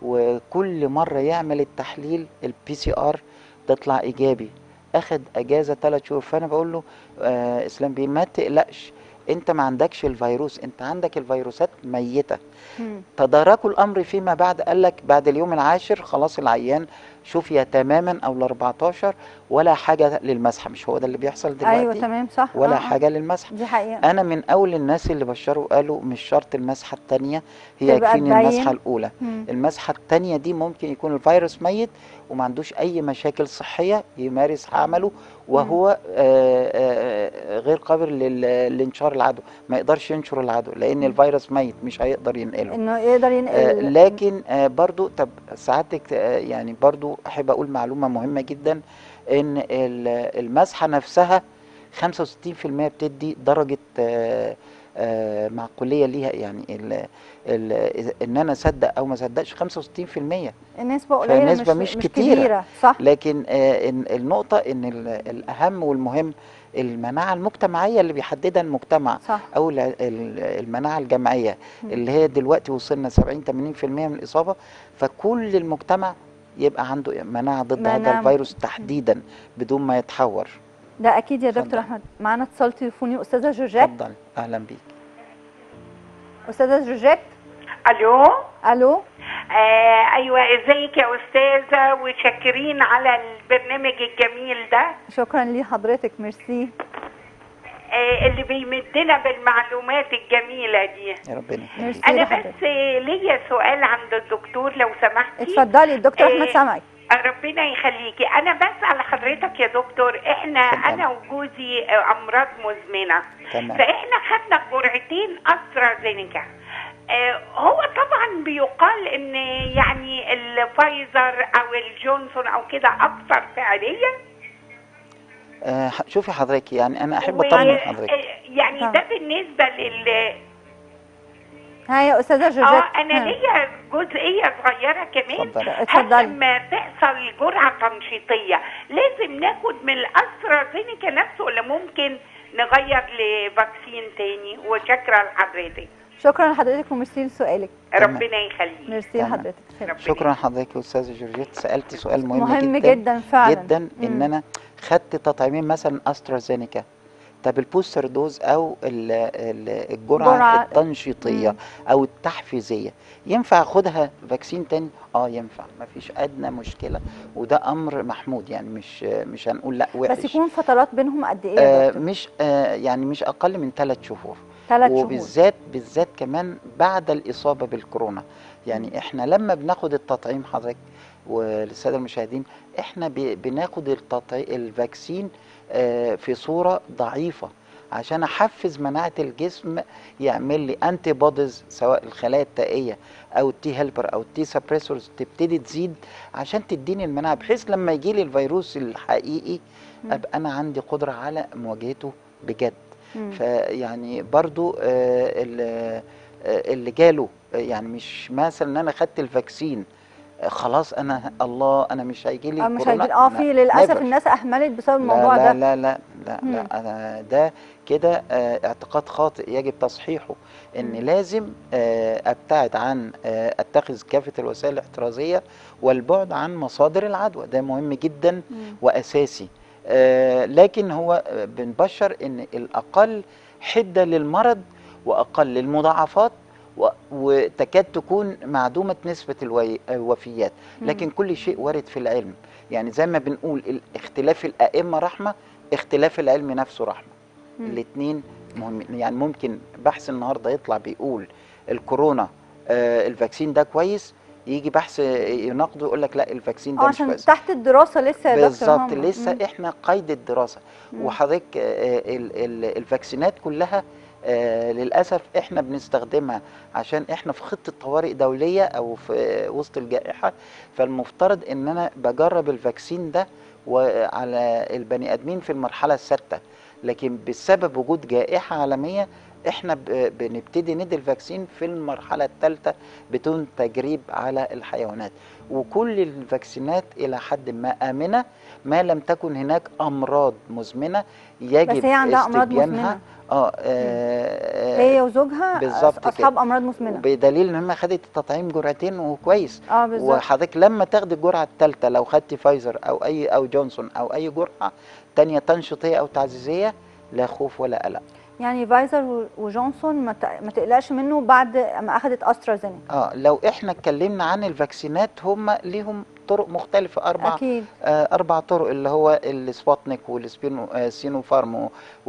وكل مره يعمل التحليل البي سي ار تطلع ايجابي اخد اجازه ثلاث شهور فانا بقول له آه اسلام بيه ما تقلقش انت ما عندكش الفيروس انت عندك الفيروسات ميته مم. تداركوا الامر فيما بعد قال لك بعد اليوم العاشر خلاص العيان شفي تماما او ال 14 ولا حاجه للمسحه مش هو ده اللي بيحصل دلوقتي ايوه تمام صح ولا آه، آه. حاجه للمسحه دي حقيقه انا من اول الناس اللي بشروا قالوا مش شرط المسحه الثانيه هي تبقى يكفيني تبين. المسحه الاولى مم. المسحه الثانيه دي ممكن يكون الفيروس ميت وما عندوش اي مشاكل صحيه يمارس عمله وهو آه، آه، غير قابل لل- لانشار العدوى ما يقدرش ينشر العدوى لان مم. الفيروس ميت مش هيقدر ينقله انه يقدر آه، ينقل لكن آه، برضو طب سعادتك آه، يعني برضو احب اقول معلومه مهمه جدا ان ال- المسحه نفسها 65% بتدي درجه آه، آه، معقوليه ليها يعني ال ال ان انا اصدق او ما اصدقش 65% النسبه قليله فالنسبة مش, مش مش كتيرة. كبيره صح لكن آه، إن- النقطه ان ال- الاهم والمهم المناعه المجتمعيه اللي بيحددها المجتمع صح او ال- ال- المناعه الجمعيه مم. اللي هي دلوقتي وصلنا 70 80% من الاصابه فكل المجتمع يبقى عنده مناعه ضد هذا مناعة. الفيروس تحديدا بدون ما يتحور ده اكيد يا دكتور اتفضل. احمد معانا اتصال تليفوني استاذه جورجيت اتفضل اهلا بيك استاذه جورجيت الو الو آه ايوه ازيك يا استاذه وشاكرين على البرنامج الجميل ده شكرا لحضرتك ميرسي آه اللي بيمدنا بالمعلومات الجميله دي يا ربنا يخليك. ميرسي انا لحضرتك بس ليا سؤال عند الدكتور لو سمحتي اتفضلي الدكتور احمد إيه، سامعك ربنا يخليكي انا بسال حضرتك يا دكتور احنا اتفضل. انا وجوزي آه، امراض مزمنه تمام فاحنا خدنا جرعتين استرازينيكا آه، هو طبعا بيقال ان يعني الفايزر او الجونسون او كده اكثر فعاليه آه ح- شوفي حضرتك يعني انا احب و- اطمن حضرتك آه، يعني طبعا. ده بالنسبه لل ها يا استاذه جورجيت اه انا ها. ليا جزئيه صغيره كمان اتفضلي. هل اتفضلي. لما تحصل جرعه تنشيطيه لازم ناخد من الاسترازينيكا نفسه ولا ممكن نغير لفاكسين تاني وشكرا لحضرتك شكرا لحضرتك وميرسي لسؤالك تمام. ربنا يخليك ميرسي تمام. لحضرتك اتفضل. ربنا شكرا لحضرتك يا استاذه جورجيت سالتي سؤال مهم, مهم جدا جدا فعلا جدا ان مم. انا خدت تطعيمين مثلا استرازينيكا طب البوستر دوز او ال- ال- الجرعه جرعة. التنشيطيه مم. او التحفيزيه ينفع اخدها فاكسين تاني اه ينفع مفيش ادنى مشكله وده امر محمود يعني مش مش هنقول لا وحش بس يكون فترات بينهم قد ايه يا آه دكتور؟ مش آه يعني مش اقل من ثلاث شهور ثلاث شهور وبالذات بالذات كمان بعد الاصابه بالكورونا يعني احنا لما بناخد التطعيم حضرتك وللساده المشاهدين احنا ب- بناخد التطعيم الفاكسين آه، في صوره ضعيفه عشان احفز مناعه الجسم يعمل لي انتي بوديز سواء الخلايا التائيه او التي هيلبر او التي سبريسورز تبتدي تزيد عشان تديني المناعه بحيث لما يجي لي الفيروس الحقيقي مم. ابقى انا عندي قدره على مواجهته بجد مم. فيعني برضو آه، ال- آه، اللي جاله آه، يعني مش مثلا ان انا خدت الفاكسين آه، خلاص انا الله انا مش هيجي لي اه مش كورونا هيجي اه لا، في للاسف never. الناس اهملت بسبب لا الموضوع لا ده لا لا لا مم. لا أنا ده كده آه، اعتقاد خاطئ يجب تصحيحه ان مم. لازم آه، ابتعد عن آه، اتخذ كافه الوسائل الاحترازيه والبعد عن مصادر العدوى ده مهم جدا مم. واساسي آه، لكن هو آه، بنبشر ان الاقل حده للمرض واقل للمضاعفات و- وتكاد تكون معدومه نسبه الوي- الوفيات مم. لكن كل شيء وارد في العلم يعني زي ما بنقول ال- اختلاف الائمه رحمه اختلاف العلم نفسه رحمه مم. الاثنين مهمين يعني ممكن بحث النهارده يطلع بيقول الكورونا آه الفاكسين ده كويس يجي بحث يناقضه يقول لك لا الفاكسين اه ده مش عشان كويس تحت الدراسه لسه يا دكتور بالظبط هم. لسه مم. احنا قيد الدراسه مم. وحضرتك آه، ال- ال- الفاكسينات كلها آه، للاسف احنا بنستخدمها عشان احنا في خطه طوارئ دوليه او في وسط الجائحه فالمفترض ان انا بجرب الفاكسين ده وعلى البني ادمين في المرحله السادسه لكن بسبب وجود جائحه عالميه احنا ب- بنبتدي ندي الفاكسين في المرحله الثالثه بدون تجريب على الحيوانات وكل الفاكسينات الى حد ما امنه ما لم تكن هناك امراض مزمنه يجب بس هي عندها امراض استبيانها مزمنه اه, آه هي وزوجها بالظبط اصحاب كده. امراض مزمنه بدليل ان هم خدت التطعيم جرعتين وكويس اه بالظبط وحضرتك لما تاخد الجرعه الثالثه لو خدت فايزر او اي او جونسون او اي جرعه تانية تنشيطيه او تعزيزيه لا خوف ولا قلق يعني فايزر و- وجونسون ما ت- ما تقلقش منه بعد ما اخذت استرازينيكا اه لو احنا اتكلمنا عن الفاكسينات هم ليهم طرق مختلفه اربع اكيد آه، أربع طرق اللي هو السبوتنيك والسبينو آه، سينوفارم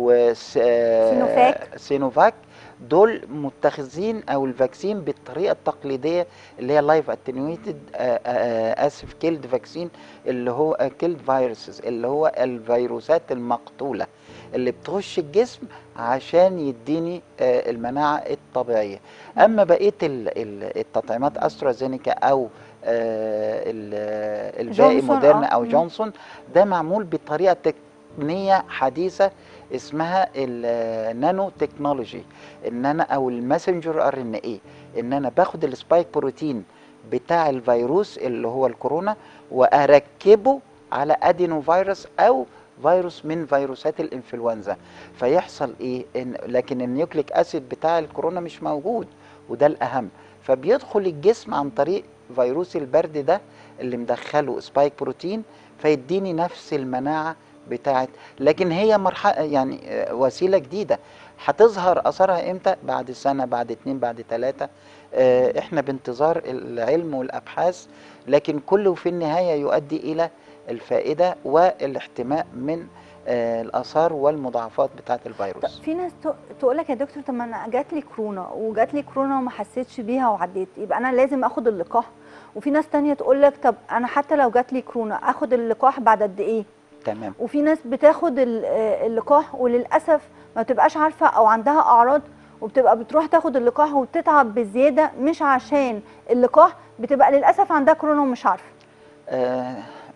سينوفاك. وسينوفاك دول متخذين او الفاكسين بالطريقه التقليديه اللي هي لايف اتنيويتد اسف كيلد فاكسين اللي هو كيلد فيروسز اللي هو الفيروسات المقتوله اللي بتخش الجسم عشان يديني آه، المناعه الطبيعيه اما بقيه ال- ال- التطعيمات استرازينيكا او آه، ال- الباقي جونسون، موديرنا آه. او مم. جونسون ده معمول بطريقه تقنيه حديثه اسمها النانو تكنولوجي ان انا او الماسنجر ار ان اي ان انا باخد السبايك بروتين بتاع الفيروس اللي هو الكورونا واركبه على ادينو فيروس او فيروس من فيروسات الانفلونزا فيحصل ايه إن لكن النيوكليك اسيد بتاع الكورونا مش موجود وده الاهم فبيدخل الجسم عن طريق فيروس البرد ده اللي مدخله سبايك بروتين فيديني نفس المناعه بتاعت لكن هي مرحله يعني آه، وسيله جديده هتظهر اثرها امتى بعد سنه بعد اتنين بعد تلاته آه، احنا بانتظار العلم والابحاث لكن كله في النهايه يؤدي الى الفائده والاحتماء من آه، الاثار والمضاعفات بتاعه طب الفيروس في ناس تقول لك يا دكتور طب ما انا جات لي كورونا وجات لي كورونا وما حسيتش بيها وعديت يبقى انا لازم اخد اللقاح وفي ناس تانية تقول لك طب انا حتى لو جات لي كورونا اخد اللقاح بعد قد ايه تمام وفي ناس بتاخد ال- آه، اللقاح وللاسف ما بتبقاش عارفه او عندها اعراض وبتبقى بتروح تاخد اللقاح وبتتعب بزياده مش عشان اللقاح بتبقى للاسف عندها كورونا ومش عارفه آه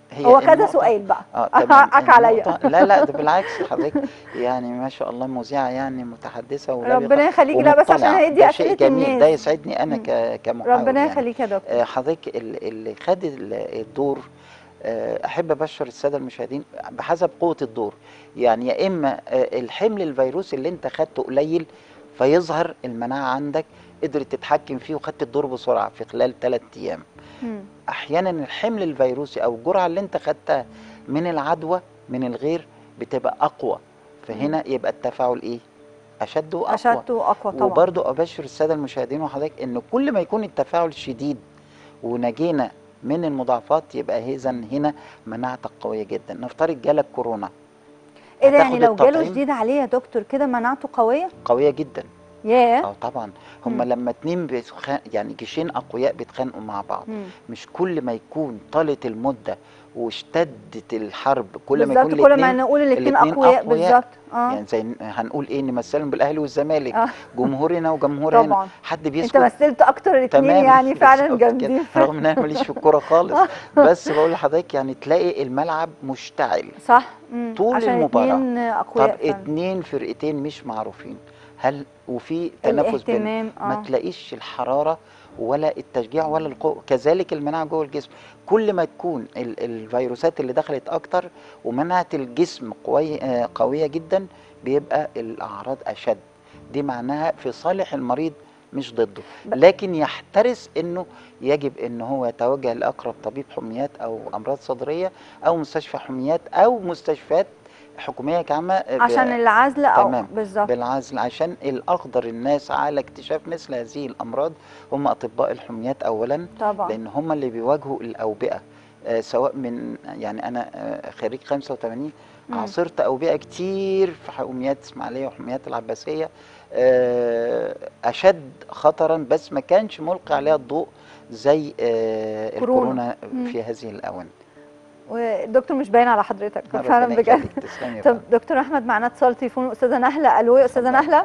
هي هو كذا النقطة- سؤال بقى اه حقك تمام عليا. النقطة- لا لا ده بالعكس حضرتك يعني ما شاء الله مذيعة يعني متحدثة ولبقة ربنا يخليك لا بس عشان ومطلعة. هي دي ده شيء اسئله جميل ده الناس يسعدني انا مم. ك- كمحاور ربنا يعني. يخليك يا دكتور آه، حضرتك ال- اللي خد ال- الدور آه، احب ابشر الساده المشاهدين بحسب قوه الدور يعني يا اما آه، الحمل الفيروسي اللي انت خدته قليل فيظهر المناعه عندك قدرت تتحكم فيه وخدت الدور بسرعه في خلال ثلاث ايام مم. احيانا الحمل الفيروسي او الجرعه اللي انت خدتها من العدوى من الغير بتبقى اقوى فهنا يبقى التفاعل ايه اشد واقوى اشد واقوى طبعا وبرضو ابشر الساده المشاهدين وحضرتك ان كل ما يكون التفاعل شديد ونجينا من المضاعفات يبقى اذا هنا مناعتك قويه جدا نفترض جالك كورونا ايه ده يعني هتاخد لو جاله التطعيم؟ شديد عليه يا دكتور كده مناعته قويه قويه جدا ياه اه طبعا مم. هم لما اتنين بيتخ... يعني جيشين اقوياء بيتخانقوا مع بعض مم. مش كل ما يكون طالت المده واشتدت الحرب كل ما بالظبط يكون كل ما الاتنين نقول الاثنين الاتنين اقوياء أقوياء. بالظبط اه يعني زي هنقول ايه نمثلهم بالاهلي والزمالك آه. جمهورنا وجمهورنا طبعا حد انت بيسكت مثلت اكتر الاثنين تمام يعني فعلا بالظبط كده. جامدين رغم ان انا ماليش في الكوره خالص بس بقول لحضرتك يعني تلاقي الملعب مشتعل صح مم. طول عشان المباراة. الاثنين طب اقوياء فعلا اتنين فرقتين مش معروفين هل وفي تنافس بين الاهتمام ما اه تلاقيش الحراره ولا التشجيع ولا القوة كذلك المناعة جوه الجسم كل ما تكون ال- الفيروسات اللي دخلت أكتر ومناعة الجسم قوي آه، قوية جدا بيبقى الأعراض أشد دي معناها في صالح المريض مش ضده ب- لكن يحترس انه يجب ان هو يتوجه لاقرب طبيب حميات او امراض صدريه او مستشفى حميات او مستشفيات حكوميه كعامه ب- عشان العزل او تمام. بالظبط بالعزل عشان الاقدر الناس على اكتشاف مثل هذه الامراض هم اطباء الحميات اولا طبعا لان هم اللي بيواجهوا الاوبئه آه، سواء من يعني انا آه، خريج 85 مم. عاصرت اوبئه كتير في حميات اسماعيليه وحميات العباسيه آه، اشد خطرا بس ما كانش ملقي عليها الضوء زي آه، كورونا. الكورونا مم. في هذه الاونه والدكتور مش باين على حضرتك ربنا فعلا بجد يخليك، تسلمي يا طب فندم. دكتور احمد معانا اتصال تليفون استاذه نهله الو يا استاذه نهله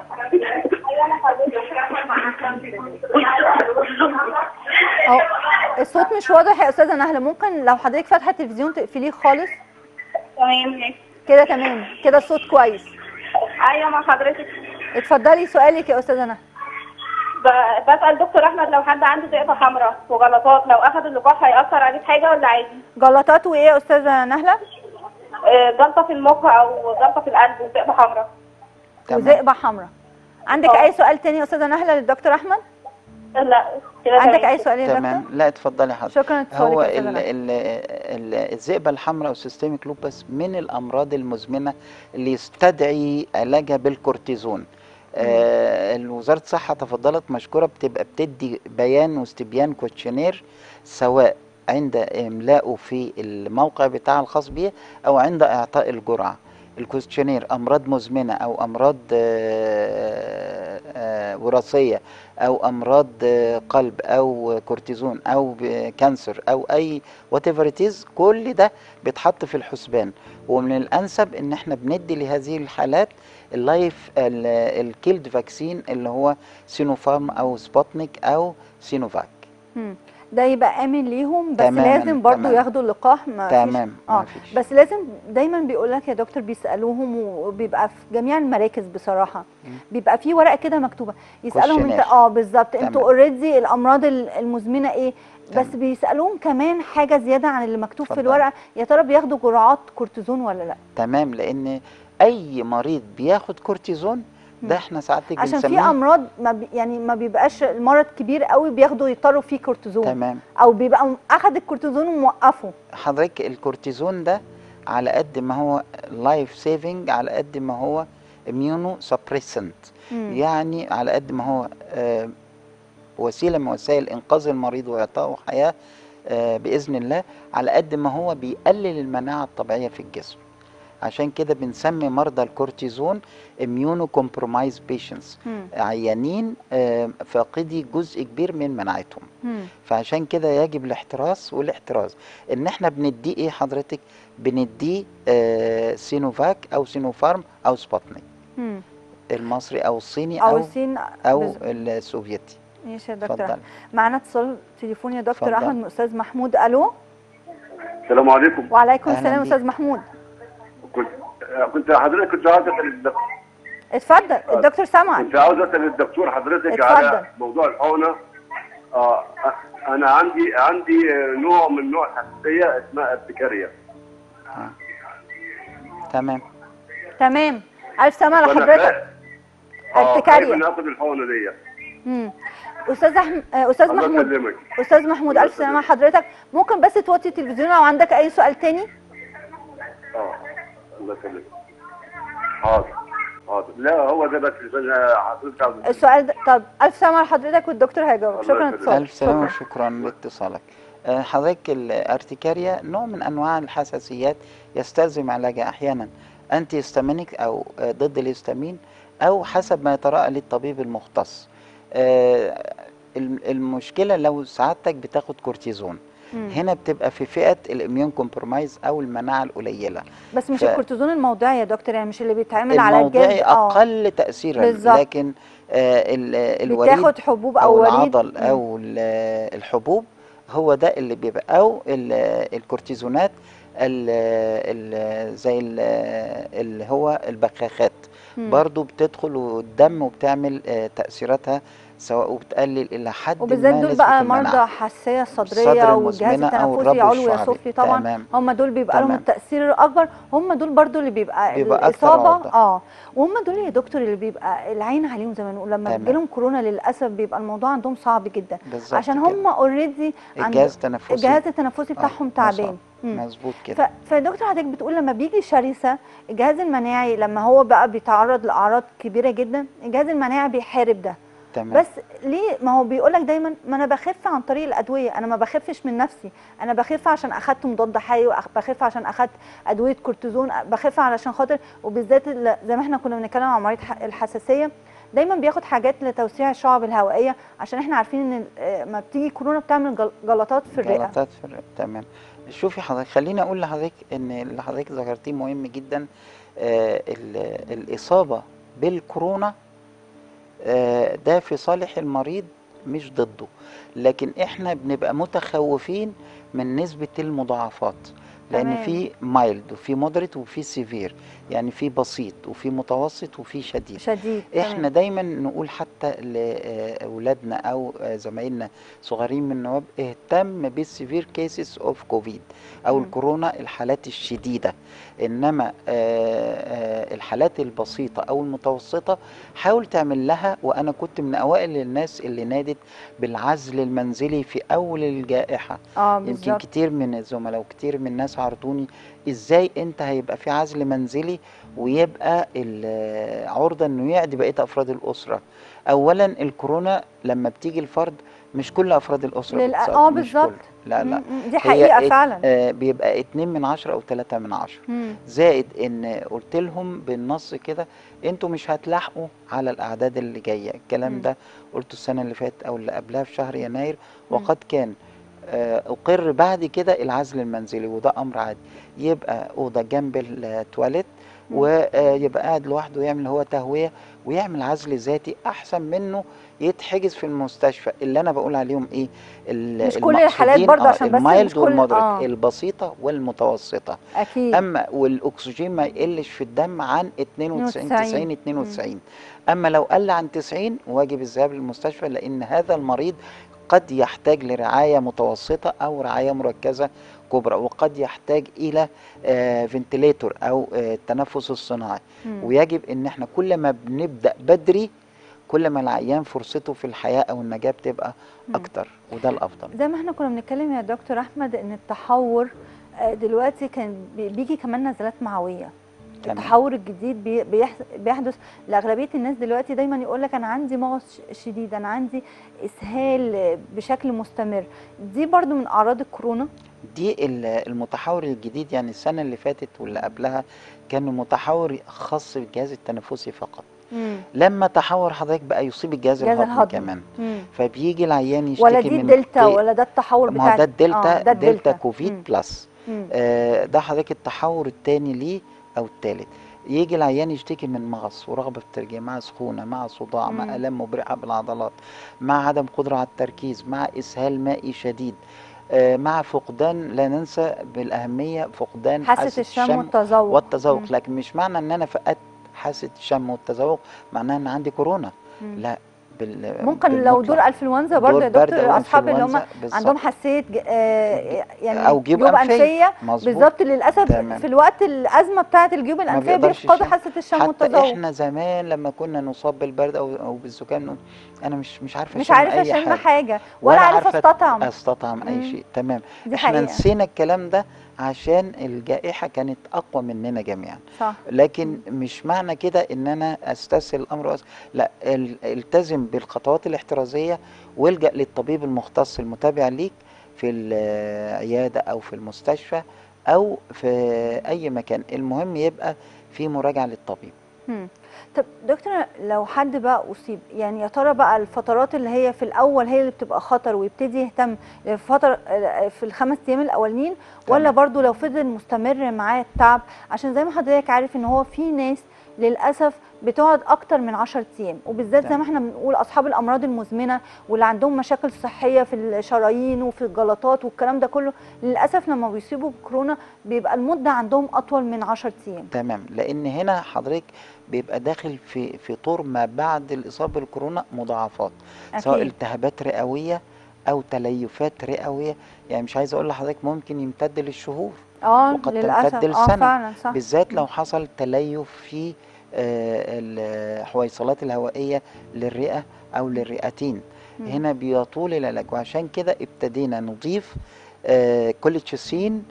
اهو الصوت مش واضح يا استاذه نهله ممكن لو حضرتك فاتحه التلفزيون تقفليه خالص تمام كده تمام كده الصوت كويس ايوه مع حضرتك اتفضلي سؤالك يا استاذه نهله ب- بسال دكتور احمد لو حد عنده ذئبه حمراء وغلطات لو اخذ اللقاح هياثر عليه في حاجه ولا عادي جلطات وايه يا استاذه نهله آه، جلطه في المخ او جلطه في القلب وذئبه حمراء تمام. وذئبه حمراء عندك اه. اي سؤال تاني يا استاذه نهله للدكتور احمد لا كده عندك تمام. اي سؤال يا دكتور تمام لا اتفضلي حضرتك شكرا لاتصالك هو يا استاذه ال- نهله ال- ال- الذئبة الحمراء أو سيستميك لوبس من الأمراض المزمنة اللي يستدعي علاجها بالكورتيزون آه وزارة الصحة تفضلت مشكورة بتبقى بتدي بيان واستبيان كوتشنير سواء عند إملائه في الموقع بتاعها الخاص بيه أو عند إعطاء الجرعة الكوستشنير أمراض مزمنة أو أمراض آه، آه، وراثية أو أمراض آه، قلب أو كورتيزون أو ب- كانسر أو أي وات ايفر كل ده بيتحط في الحسبان ومن الأنسب إن إحنا بندي لهذه الحالات اللايف ال- الكيلد فاكسين اللي هو سينوفارم أو سبوتنيك أو سينوفاك مم. ده يبقى امن ليهم بس تماما، لازم برضو تمام. ياخدوا اللقاح ما فيش تمام اه مفيش. بس لازم دايما بيقول لك يا دكتور بيسالوهم وبيبقى في جميع المراكز بصراحه مم. بيبقى في ورقه كده مكتوبه يسالهم انت كويشنير. اه بالظبط انتوا تمام. اوريدي الامراض ال- المزمنه ايه بس تمام. بيسالوهم كمان حاجه زياده عن اللي مكتوب في اتفضل. الورقه يا ترى بياخدوا جرعات كورتيزون ولا لا تمام لأن أي مريض بياخد كورتيزون ده مم. احنا ساعتك عشان في بنسميه امراض ما بي يعني ما بيبقاش المرض كبير قوي بياخدوا يضطروا فيه كورتيزون تمام او بيبقى م- اخد الكورتيزون وموقفه حضرتك الكورتيزون ده على قد ما هو لايف سيفنج على قد ما هو اميونو سبريسنت مم. يعني على قد ما هو آه، وسيله من وسائل انقاذ المريض واعطائه حياه آه، باذن الله على قد ما هو بيقلل المناعه الطبيعيه في الجسم عشان كده بنسمي مرضى الكورتيزون اميونو كومبرومايز بيشنتس مم. عيانين آه، فاقدي جزء كبير من مناعتهم مم. فعشان كده يجب الاحتراس والاحتراز ان احنا بنديه ايه حضرتك بنديه آه سينوفاك او سينوفارم او سبوتنيك مم. المصري او الصيني او او الصين او بز- السوفيتي ماشي يا دكتور اتفضل معانا اتصال تليفوني يا دكتور اتفضل. احمد من استاذ محمود الو السلام عليكم وعليكم أهلاً السلام بيك. استاذ محمود كنت كنت حضرتك كنت عاوز اسال الدكتور اتفضل الدكتور سامعك كنت عاوز اسال الدكتور حضرتك اتفضل. على موضوع الحقنه اه انا عندي عندي نوع من نوع حساسيه اسمها ارتكاريا تمام تمام الف سلامه وأنا لحضرتك خايف- اه ارتكاريا. خايف اني اخد الحقنه دي مم. استاذ أحم... آه، استاذ الله محمود يسلمك استاذ محمود الله الف سلامه يسلمك. لحضرتك ممكن بس توطي التلفزيون لو عندك اي سؤال تاني اه الله يسلمك حاضر حاضر لا هو ده بس اللي انا حضرتك عاوز السؤال ده طب الف سلامه لحضرتك والدكتور هيجاوب الله شكرا يسلمك. اتصال ألف سلامة شكرا وشكرا لاتصالك آه، حضرتك الارتكاريا نوع من أنواع الحساسيات يستلزم علاجها أحيانا أنتي هيستامينيك أو آه، ضد الهستامين أو حسب ما يتراءى للطبيب المختص آه، الم- المشكلة لو سعادتك بتاخد كورتيزون مم. هنا بتبقى في فئة الاميون كومبرومايز أو المناعة القليلة بس مش ف- الكورتيزون الموضعي يا دكتور يعني مش اللي بيتعمل على الجلد الموضعي اه أقل تأثيرا بالظبط. لكن آه، ال- الوريد بتاخد حبوب او او وريد العضل مم. او ال- الحبوب هو ده اللي بيبقى او ال- الكورتيزونات ال ال زي ال- اللي هو البخاخات مم. برضو بتدخل والدم وبتعمل آه، تأثيراتها سواء وبتقلل الى حد وبالذات ما دول نسبة بقى المناعة. مرضى حساسيه صدريه الصدر والجهاز المزمنة أو التنفسي الربو علوي يا الشعبي. سفلي طبعا تمام. هم دول بيبقى لهم تمام. التاثير الاكبر هم دول برضو اللي بيبقى, بيبقى أكثر الاصابه عرضة. اه وهم دول يا دكتور اللي بيبقى العين عليهم زي ما نقول لما تمام. بيجيلهم كورونا للاسف بيبقى الموضوع عندهم صعب جدا بالظبط عشان كده. هم اوريدي الجهاز التنفسي الجهاز التنفسي آه، بتاعهم مصاب. تعبان مم. مظبوط ف... كده فدكتور حضرتك بتقول لما بيجي شرسه الجهاز المناعي لما هو بقى بيتعرض لاعراض كبيره جدا الجهاز المناعي بيحارب ده تمام بس ليه ما هو بيقول لك دايما ما انا بخف عن طريق الادويه انا ما بخفش من نفسي انا بخف عشان اخدت مضاد حيوي أخ- بخف عشان اخدت ادويه كورتيزون بخف علشان خاطر وبالذات ال- زي ما احنا كنا بنتكلم عن مريض ح- الحساسيه دايما بياخد حاجات لتوسيع الشعب الهوائيه عشان احنا عارفين ان آه، ما بتيجي كورونا بتعمل جل- جلطات في الرئه غلطات في الرئة تمام شوفي حضرتك خليني اقول لحضرتك ان اللي حضرتك ذكرتيه مهم جدا آه ال- الاصابه بالكورونا آه ده في صالح المريض مش ضده لكن احنا بنبقى متخوفين من نسبه المضاعفات لان تمام. في مايلد وفي مودريت وفي سيفير يعني في بسيط وفي متوسط وفي شديد شديد احنا تمام. دايما نقول حتى لاولادنا او آه، زمايلنا صغيرين من النواب اهتم بالسيفير كيسز اوف كوفيد او مم. الكورونا الحالات الشديده انما آه، آه، الحالات البسيطه او المتوسطه حاول تعمل لها وانا كنت من اوائل الناس اللي نادت بالعزل المنزلي في اول الجائحه اه يمكن بالظبط كتير من الزملاء وكتير من الناس عرضوني ازاي انت هيبقى في عزل منزلي ويبقى ال- عرضة انه يعدي بقية افراد الاسرة اولا الكورونا لما بتيجي الفرد مش كل افراد الاسرة للأ- بتصاب اه مش بالظبط. كل. لا لا مم، مم، دي هي حقيقه ات- فعلا آه بيبقى اتنين من عشرة او تلاتة من عشرة مم. زائد ان قلت لهم بالنص كده انتوا مش هتلاحقوا على الاعداد اللي جايه الكلام مم. ده قلته السنه اللي فاتت او اللي قبلها في شهر يناير مم. وقد كان آه، اقر بعد كده العزل المنزلي وده امر عادي يبقى اوضه جنب التواليت مم. ويبقى قاعد لوحده يعمل هو تهويه ويعمل عزل ذاتي احسن منه يتحجز في المستشفى اللي انا بقول عليهم ايه ال- مش كل الحالات المقصودين، برضه آه، عشان بس مش المايلد كل- والمودريت آه. البسيطه والمتوسطه اكيد اما والاكسجين ما يقلش في الدم عن 92 90 92. 92 اما لو قل عن 90 واجب الذهاب للمستشفى لان هذا المريض قد يحتاج لرعايه متوسطه او رعايه مركزه كبرى وقد يحتاج الى فنتليتور او آه، التنفس الصناعي مم. ويجب ان احنا كل ما بنبدا بدري كل ما العيان فرصته في الحياه او النجاه بتبقى مم. اكتر وده الافضل زي ما احنا كنا بنتكلم يا دكتور احمد ان التحور آه، دلوقتي كان بي- بيجي كمان نزلات معويه تمام. التحور الجديد بي- بيحس- بيحدث لاغلبيه الناس دلوقتي دايما يقول لك انا عندي مغص ش- شديد انا عندي اسهال آه، بشكل مستمر دي برضو من اعراض الكورونا دي ال- المتحور الجديد يعني السنة اللي فاتت واللي قبلها كان متحور خاص بالجهاز التنفسي فقط مم. لما تحور حضرتك بقى يصيب الجهاز جهاز الهضمي الهضم. كمان مم. فبيجي العيان يشتكي ولا دي من الدلتا قي- ولا ده التحور ما بتاع هو ده الدلتا آه، ده دلتا الدلتا. كوفيد مم. بلس مم. آه ده حضرتك التحور الثاني ليه او الثالث يجي العيان يشتكي من مغص ورغبة في الترجيع مع سخونة مع صداع مم. مع آلام مبرحة بالعضلات مع عدم قدرة على التركيز مع إسهال مائي شديد آه، مع فقدان لا ننسى بالاهميه فقدان حاسه الشم والتذوق والتذوق مم. لكن مش معنى ان انا فقدت حاسه الشم والتذوق معناها ان عندي كورونا مم. لا بال ممكن لو بالمطلق. دور انفلونزا برضه دور يا برد دكتور أو اصحاب اللي هم إنفلونزا بالظبط. عندهم حساسيه ج- آه، يعني أو جيوب جيوب أنفية. انفيه مظبوط. بالظبط للاسف تمام. في الوقت الازمه بتاعه الجيوب ما الانفيه بيقدرش بيفقدوا يشم. حاسه الشم حتى والتذوق احنا زمان لما كنا نصاب بالبرد او او بالزكام نقول انا مش مش عارفه مش أشم عارفه أي اشم حاجة. حاجه ولا عارفه عارفة استطعم استطعم اي مم. شيء تمام دي احنا حقيقه نسينا الكلام ده عشان الجائحه كانت اقوى مننا جميعا صح لكن مش معنى كده ان انا استسهل الامر وأس... لا ال- التزم بالخطوات الاحترازيه والجا للطبيب المختص المتابع ليك في العياده او في المستشفى او في اي مكان المهم يبقى في مراجعه للطبيب مم. طب دكتور لو حد بقى اصيب يعني يا ترى بقى الفترات اللي هي في الاول هي اللي بتبقى خطر ويبتدي يهتم فتره في الخمس ايام الاولين ولا تمام. برضو لو فضل مستمر معاه التعب عشان زي ما حضرتك عارف ان هو في ناس للاسف بتقعد اكتر من 10 ايام وبالذات زي ما تمام. احنا بنقول اصحاب الامراض المزمنه واللي عندهم مشاكل صحيه في الشرايين وفي الجلطات والكلام ده كله للاسف لما بيصيبوا بكورونا بيبقى المده عندهم اطول من 10 ايام تمام لان هنا حضرتك بيبقى داخل في في طور ما بعد الاصابه بالكورونا مضاعفات سواء اكيد التهابات رئويه او تليفات رئويه يعني مش عايز اقول لحضرتك ممكن يمتد للشهور اه وقد للاسف تمتد اه لسنة. فعلا صح بالذات لو حصل تليف في آه، الحويصلات الهوائيه للرئه او للرئتين مم. هنا بيطول العلاج وعشان كده ابتدينا نضيف آه، كوليتشيسين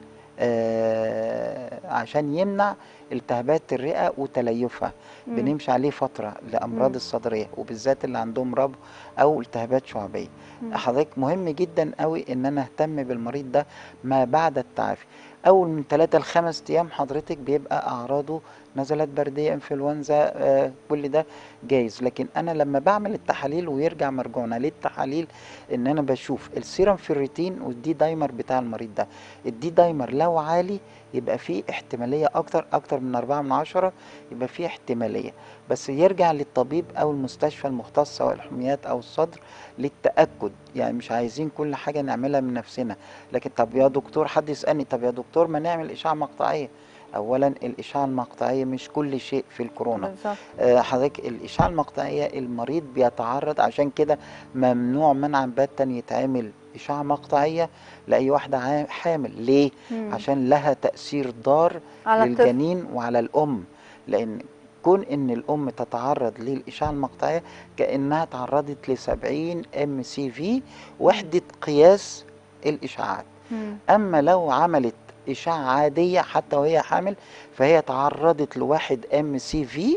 آه، عشان يمنع التهابات الرئه وتليفها مم. بنمشي عليه فتره لامراض مم. الصدريه وبالذات اللي عندهم ربو او التهابات شعبيه مم. حضرتك مهم جدا قوي ان انا اهتم بالمريض ده ما بعد التعافي اول من 3 ل 5 ايام حضرتك بيبقى اعراضه نزلات برديه انفلونزا آه كل ده جايز لكن انا لما بعمل التحاليل ويرجع مرجوعنا للتحاليل ان انا بشوف السيرم فيريتين والدي دايمر بتاع المريض ده الدي دايمر لو عالي يبقى فيه احتماليه اكتر اكتر من 4 من 10 يبقى فيه احتماليه بس يرجع للطبيب او المستشفى المختصه سواء الحميات او الصدر للتاكد يعني مش عايزين كل حاجه نعملها من نفسنا لكن طب يا دكتور حد يسالني طب يا دكتور ما نعمل اشعه مقطعيه اولا الاشعه المقطعيه مش كل شيء في الكورونا بالظبط آه، حضرتك الاشعه المقطعيه المريض بيتعرض عشان كده ممنوع منعا باتا يتعمل اشعه مقطعيه لاي واحده عا- حامل ليه مم. عشان لها تاثير ضار على الطفل للجنين وعلى الام لان كون ان الام تتعرض للاشعه المقطعيه كانها تعرضت ل 70 ام سي في وحده قياس الاشعاعات مم. اما لو عملت اشعه عاديه حتى وهي حامل فهي تعرضت لواحد ام سي في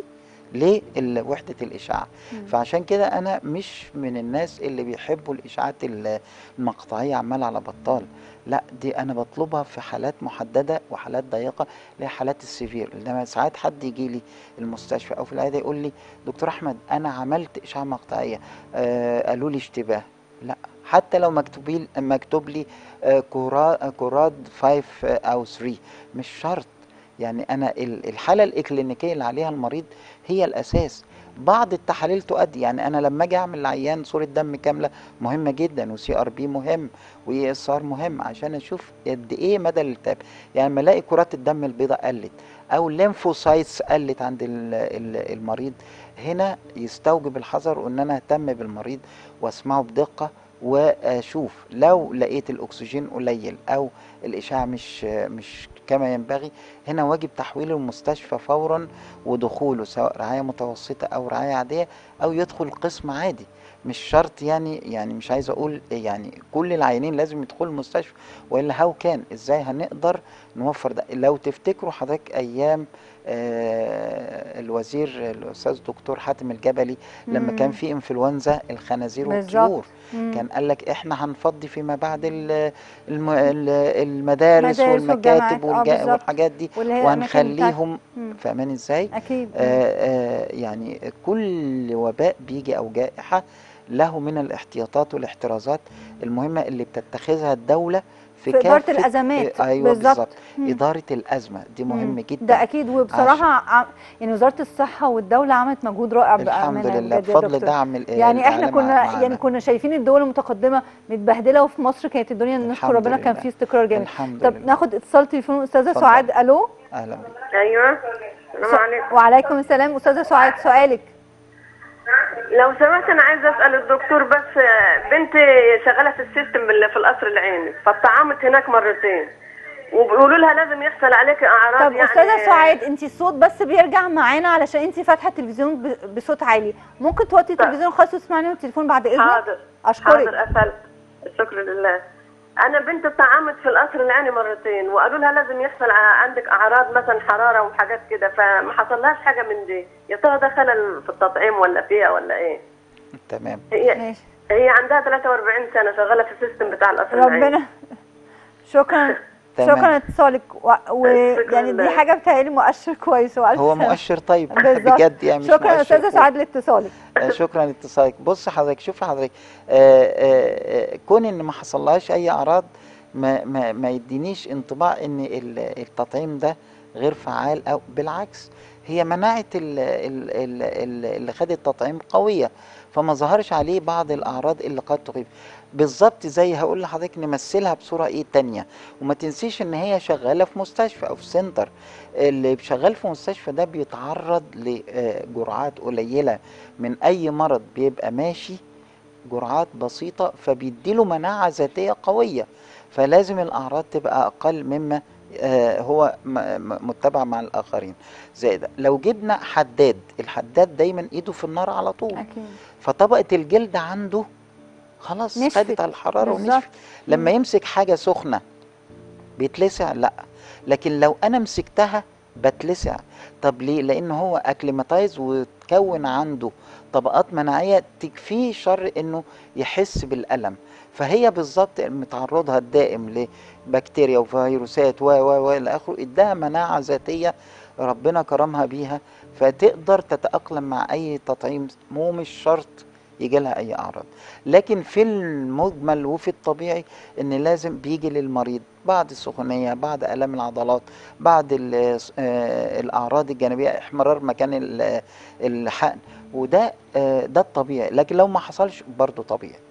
لوحده الاشعاع مم. فعشان كده انا مش من الناس اللي بيحبوا الاشاعات ال- المقطعيه عمال على بطال لا دي انا بطلبها في حالات محدده وحالات ضيقه اللي هي حالات السيفير لما ساعات حد يجي لي المستشفى او في العياده يقول لي دكتور احمد انا عملت اشعه مقطعيه آه قالوا لي اشتباه لا حتى لو مكتوب لي مكتوب لي آه، كورا- كوراد 5 او 3 مش شرط يعني انا ال- الحاله الاكلينيكيه اللي عليها المريض هي الاساس بعض التحاليل تؤدي يعني انا لما اجي اعمل لعيان صوره دم كامله مهمه جدا وسي ار بي مهم واي اس ار مهم عشان اشوف قد ايه مدى الالتهاب يعني لما الاقي كرات الدم البيضاء قلت او الليمفوسايتس قلت عند ال- ال- المريض هنا يستوجب الحذر وان انا اهتم بالمريض واسمعه بدقه واشوف لو لقيت الاكسجين قليل او الاشعاع مش مش كما ينبغي هنا واجب تحويله المستشفى فورا ودخوله سواء رعايه متوسطه او رعايه عاديه او يدخل قسم عادي مش شرط يعني يعني مش عايز اقول يعني كل العيانين لازم يدخلوا المستشفى والا هاو كان ازاي هنقدر نوفر ده لو تفتكروا حضرتك ايام آه الوزير الاستاذ دكتور حاتم الجبلي لما مم. كان في انفلونزا الخنازير بالظبط. والطيور مم. كان قال لك احنا هنفضي فيما بعد ال- الم- ال- المدارس مدارس والجامعات، والمكاتب آه، والجا- بالظبط. والحاجات دي واللي هي الأماكن بتاعت- وهنخليهم مم. فاهمان ازاي اكيد آه آه يعني كل وباء بيجي او جائحه له من الاحتياطات والاحترازات المهمه اللي بتتخذها الدوله في إدارة كافة- الأزمات. ايوه بالظبط. بالظبط مم. اداره الازمه دي مهم مم. جدا ده اكيد وبصراحه ع- يعني وزاره الصحه والدوله عملت مجهود رائع الحمد بامانه لله بجد يا بفضل دكتور. دعم ال- يعني احنا الإعلام كنا معانا. يعني كنا شايفين الدول المتقدمه متبهدله وفي مصر كانت الدنيا نشكر الحمد ربنا كان لله. في استقرار جامد الحمد طب لله. ناخد اتصال تليفون استاذه اتفضل. سعاد الو اهلا بك ايوه السلام عليكم وعليكم السلام استاذه سعاد سؤالك لو سمحت انا عايزه اسال الدكتور بس آه، بنتي شغاله في السيستم اللي في القصر العيني فاتطعمت هناك مرتين وبيقولوا لها لازم يحصل عليك اعراض طب يعني استاذه سعاد انت الصوت بس بيرجع معانا علشان انت فاتحه التلفزيون ب- بصوت عالي ممكن توطي التلفزيون خالص وتسمعني من التليفون بعد اذنك حاضر اشكرك حاضر قفلت الشكر لله انا بنت اتطعمت في القصر العيني مرتين وقالوا لها لازم يحصل ع- عندك اعراض مثلا حراره وحاجات كده فما حصلهاش حاجه من دي يا ترى ده خلل في التطعيم ولا فيها ولا ايه تمام هي ماشي هي عندها 43 سنه شغاله في السيستم بتاع القصر العيني ربنا شكرا تمام. شكرا لاتصالك ويعني دي لله. حاجه بتهيألي مؤشر كويس والف هو سلامة. مؤشر طيب بالظبط. بجد يعني مش شكرا يا مؤشر استاذه خوف. سعاد لاتصالك آه، شكرا لاتصالك بص حضرتك شوف حضرتك آه، آه، آه، كون ان ما حصلهاش اي اعراض ما ما ما يدينيش انطباع ان ال- التطعيم ده غير فعال او بالعكس هي مناعه ال- ال- ال- ال- اللي خد التطعيم قويه فما ظهرش عليه بعض الاعراض اللي قد تغيب بالظبط زي هقول لحضرتك نمثلها بصوره ايه تانية وما تنسيش ان هي شغاله في مستشفى او في سنتر اللي شغال في مستشفى ده بيتعرض لجرعات قليله من اي مرض بيبقى ماشي جرعات بسيطه فبيديله مناعه ذاتيه قويه فلازم الاعراض تبقى اقل مما آه، هو م- م- متبع مع الاخرين زائد لو جبنا حداد الحداد دايما ايده في النار على طول اكيد فطبقه الجلد عنده خلاص نشفت. خدت على الحراره بالظبط. ونشفت لما يمسك حاجه سخنه بيتلسع لا لكن لو انا مسكتها بتلسع طب ليه لان هو اكليماتايز وتكون عنده طبقات مناعيه تكفيه شر انه يحس بالالم فهي بالظبط متعرضها الدائم لبكتيريا وفيروسات و و و الى اخره اداها مناعه ذاتيه ربنا كرمها بيها فتقدر تتاقلم مع اي تطعيم مو مش شرط يجي لها اي اعراض لكن في المجمل وفي الطبيعي ان لازم بيجي للمريض بعد السخونيه بعد الام العضلات بعد ال- آه، الاعراض الجانبيه احمرار مكان ال- الحقن وده آه، ده الطبيعي لكن لو ما حصلش برضه طبيعي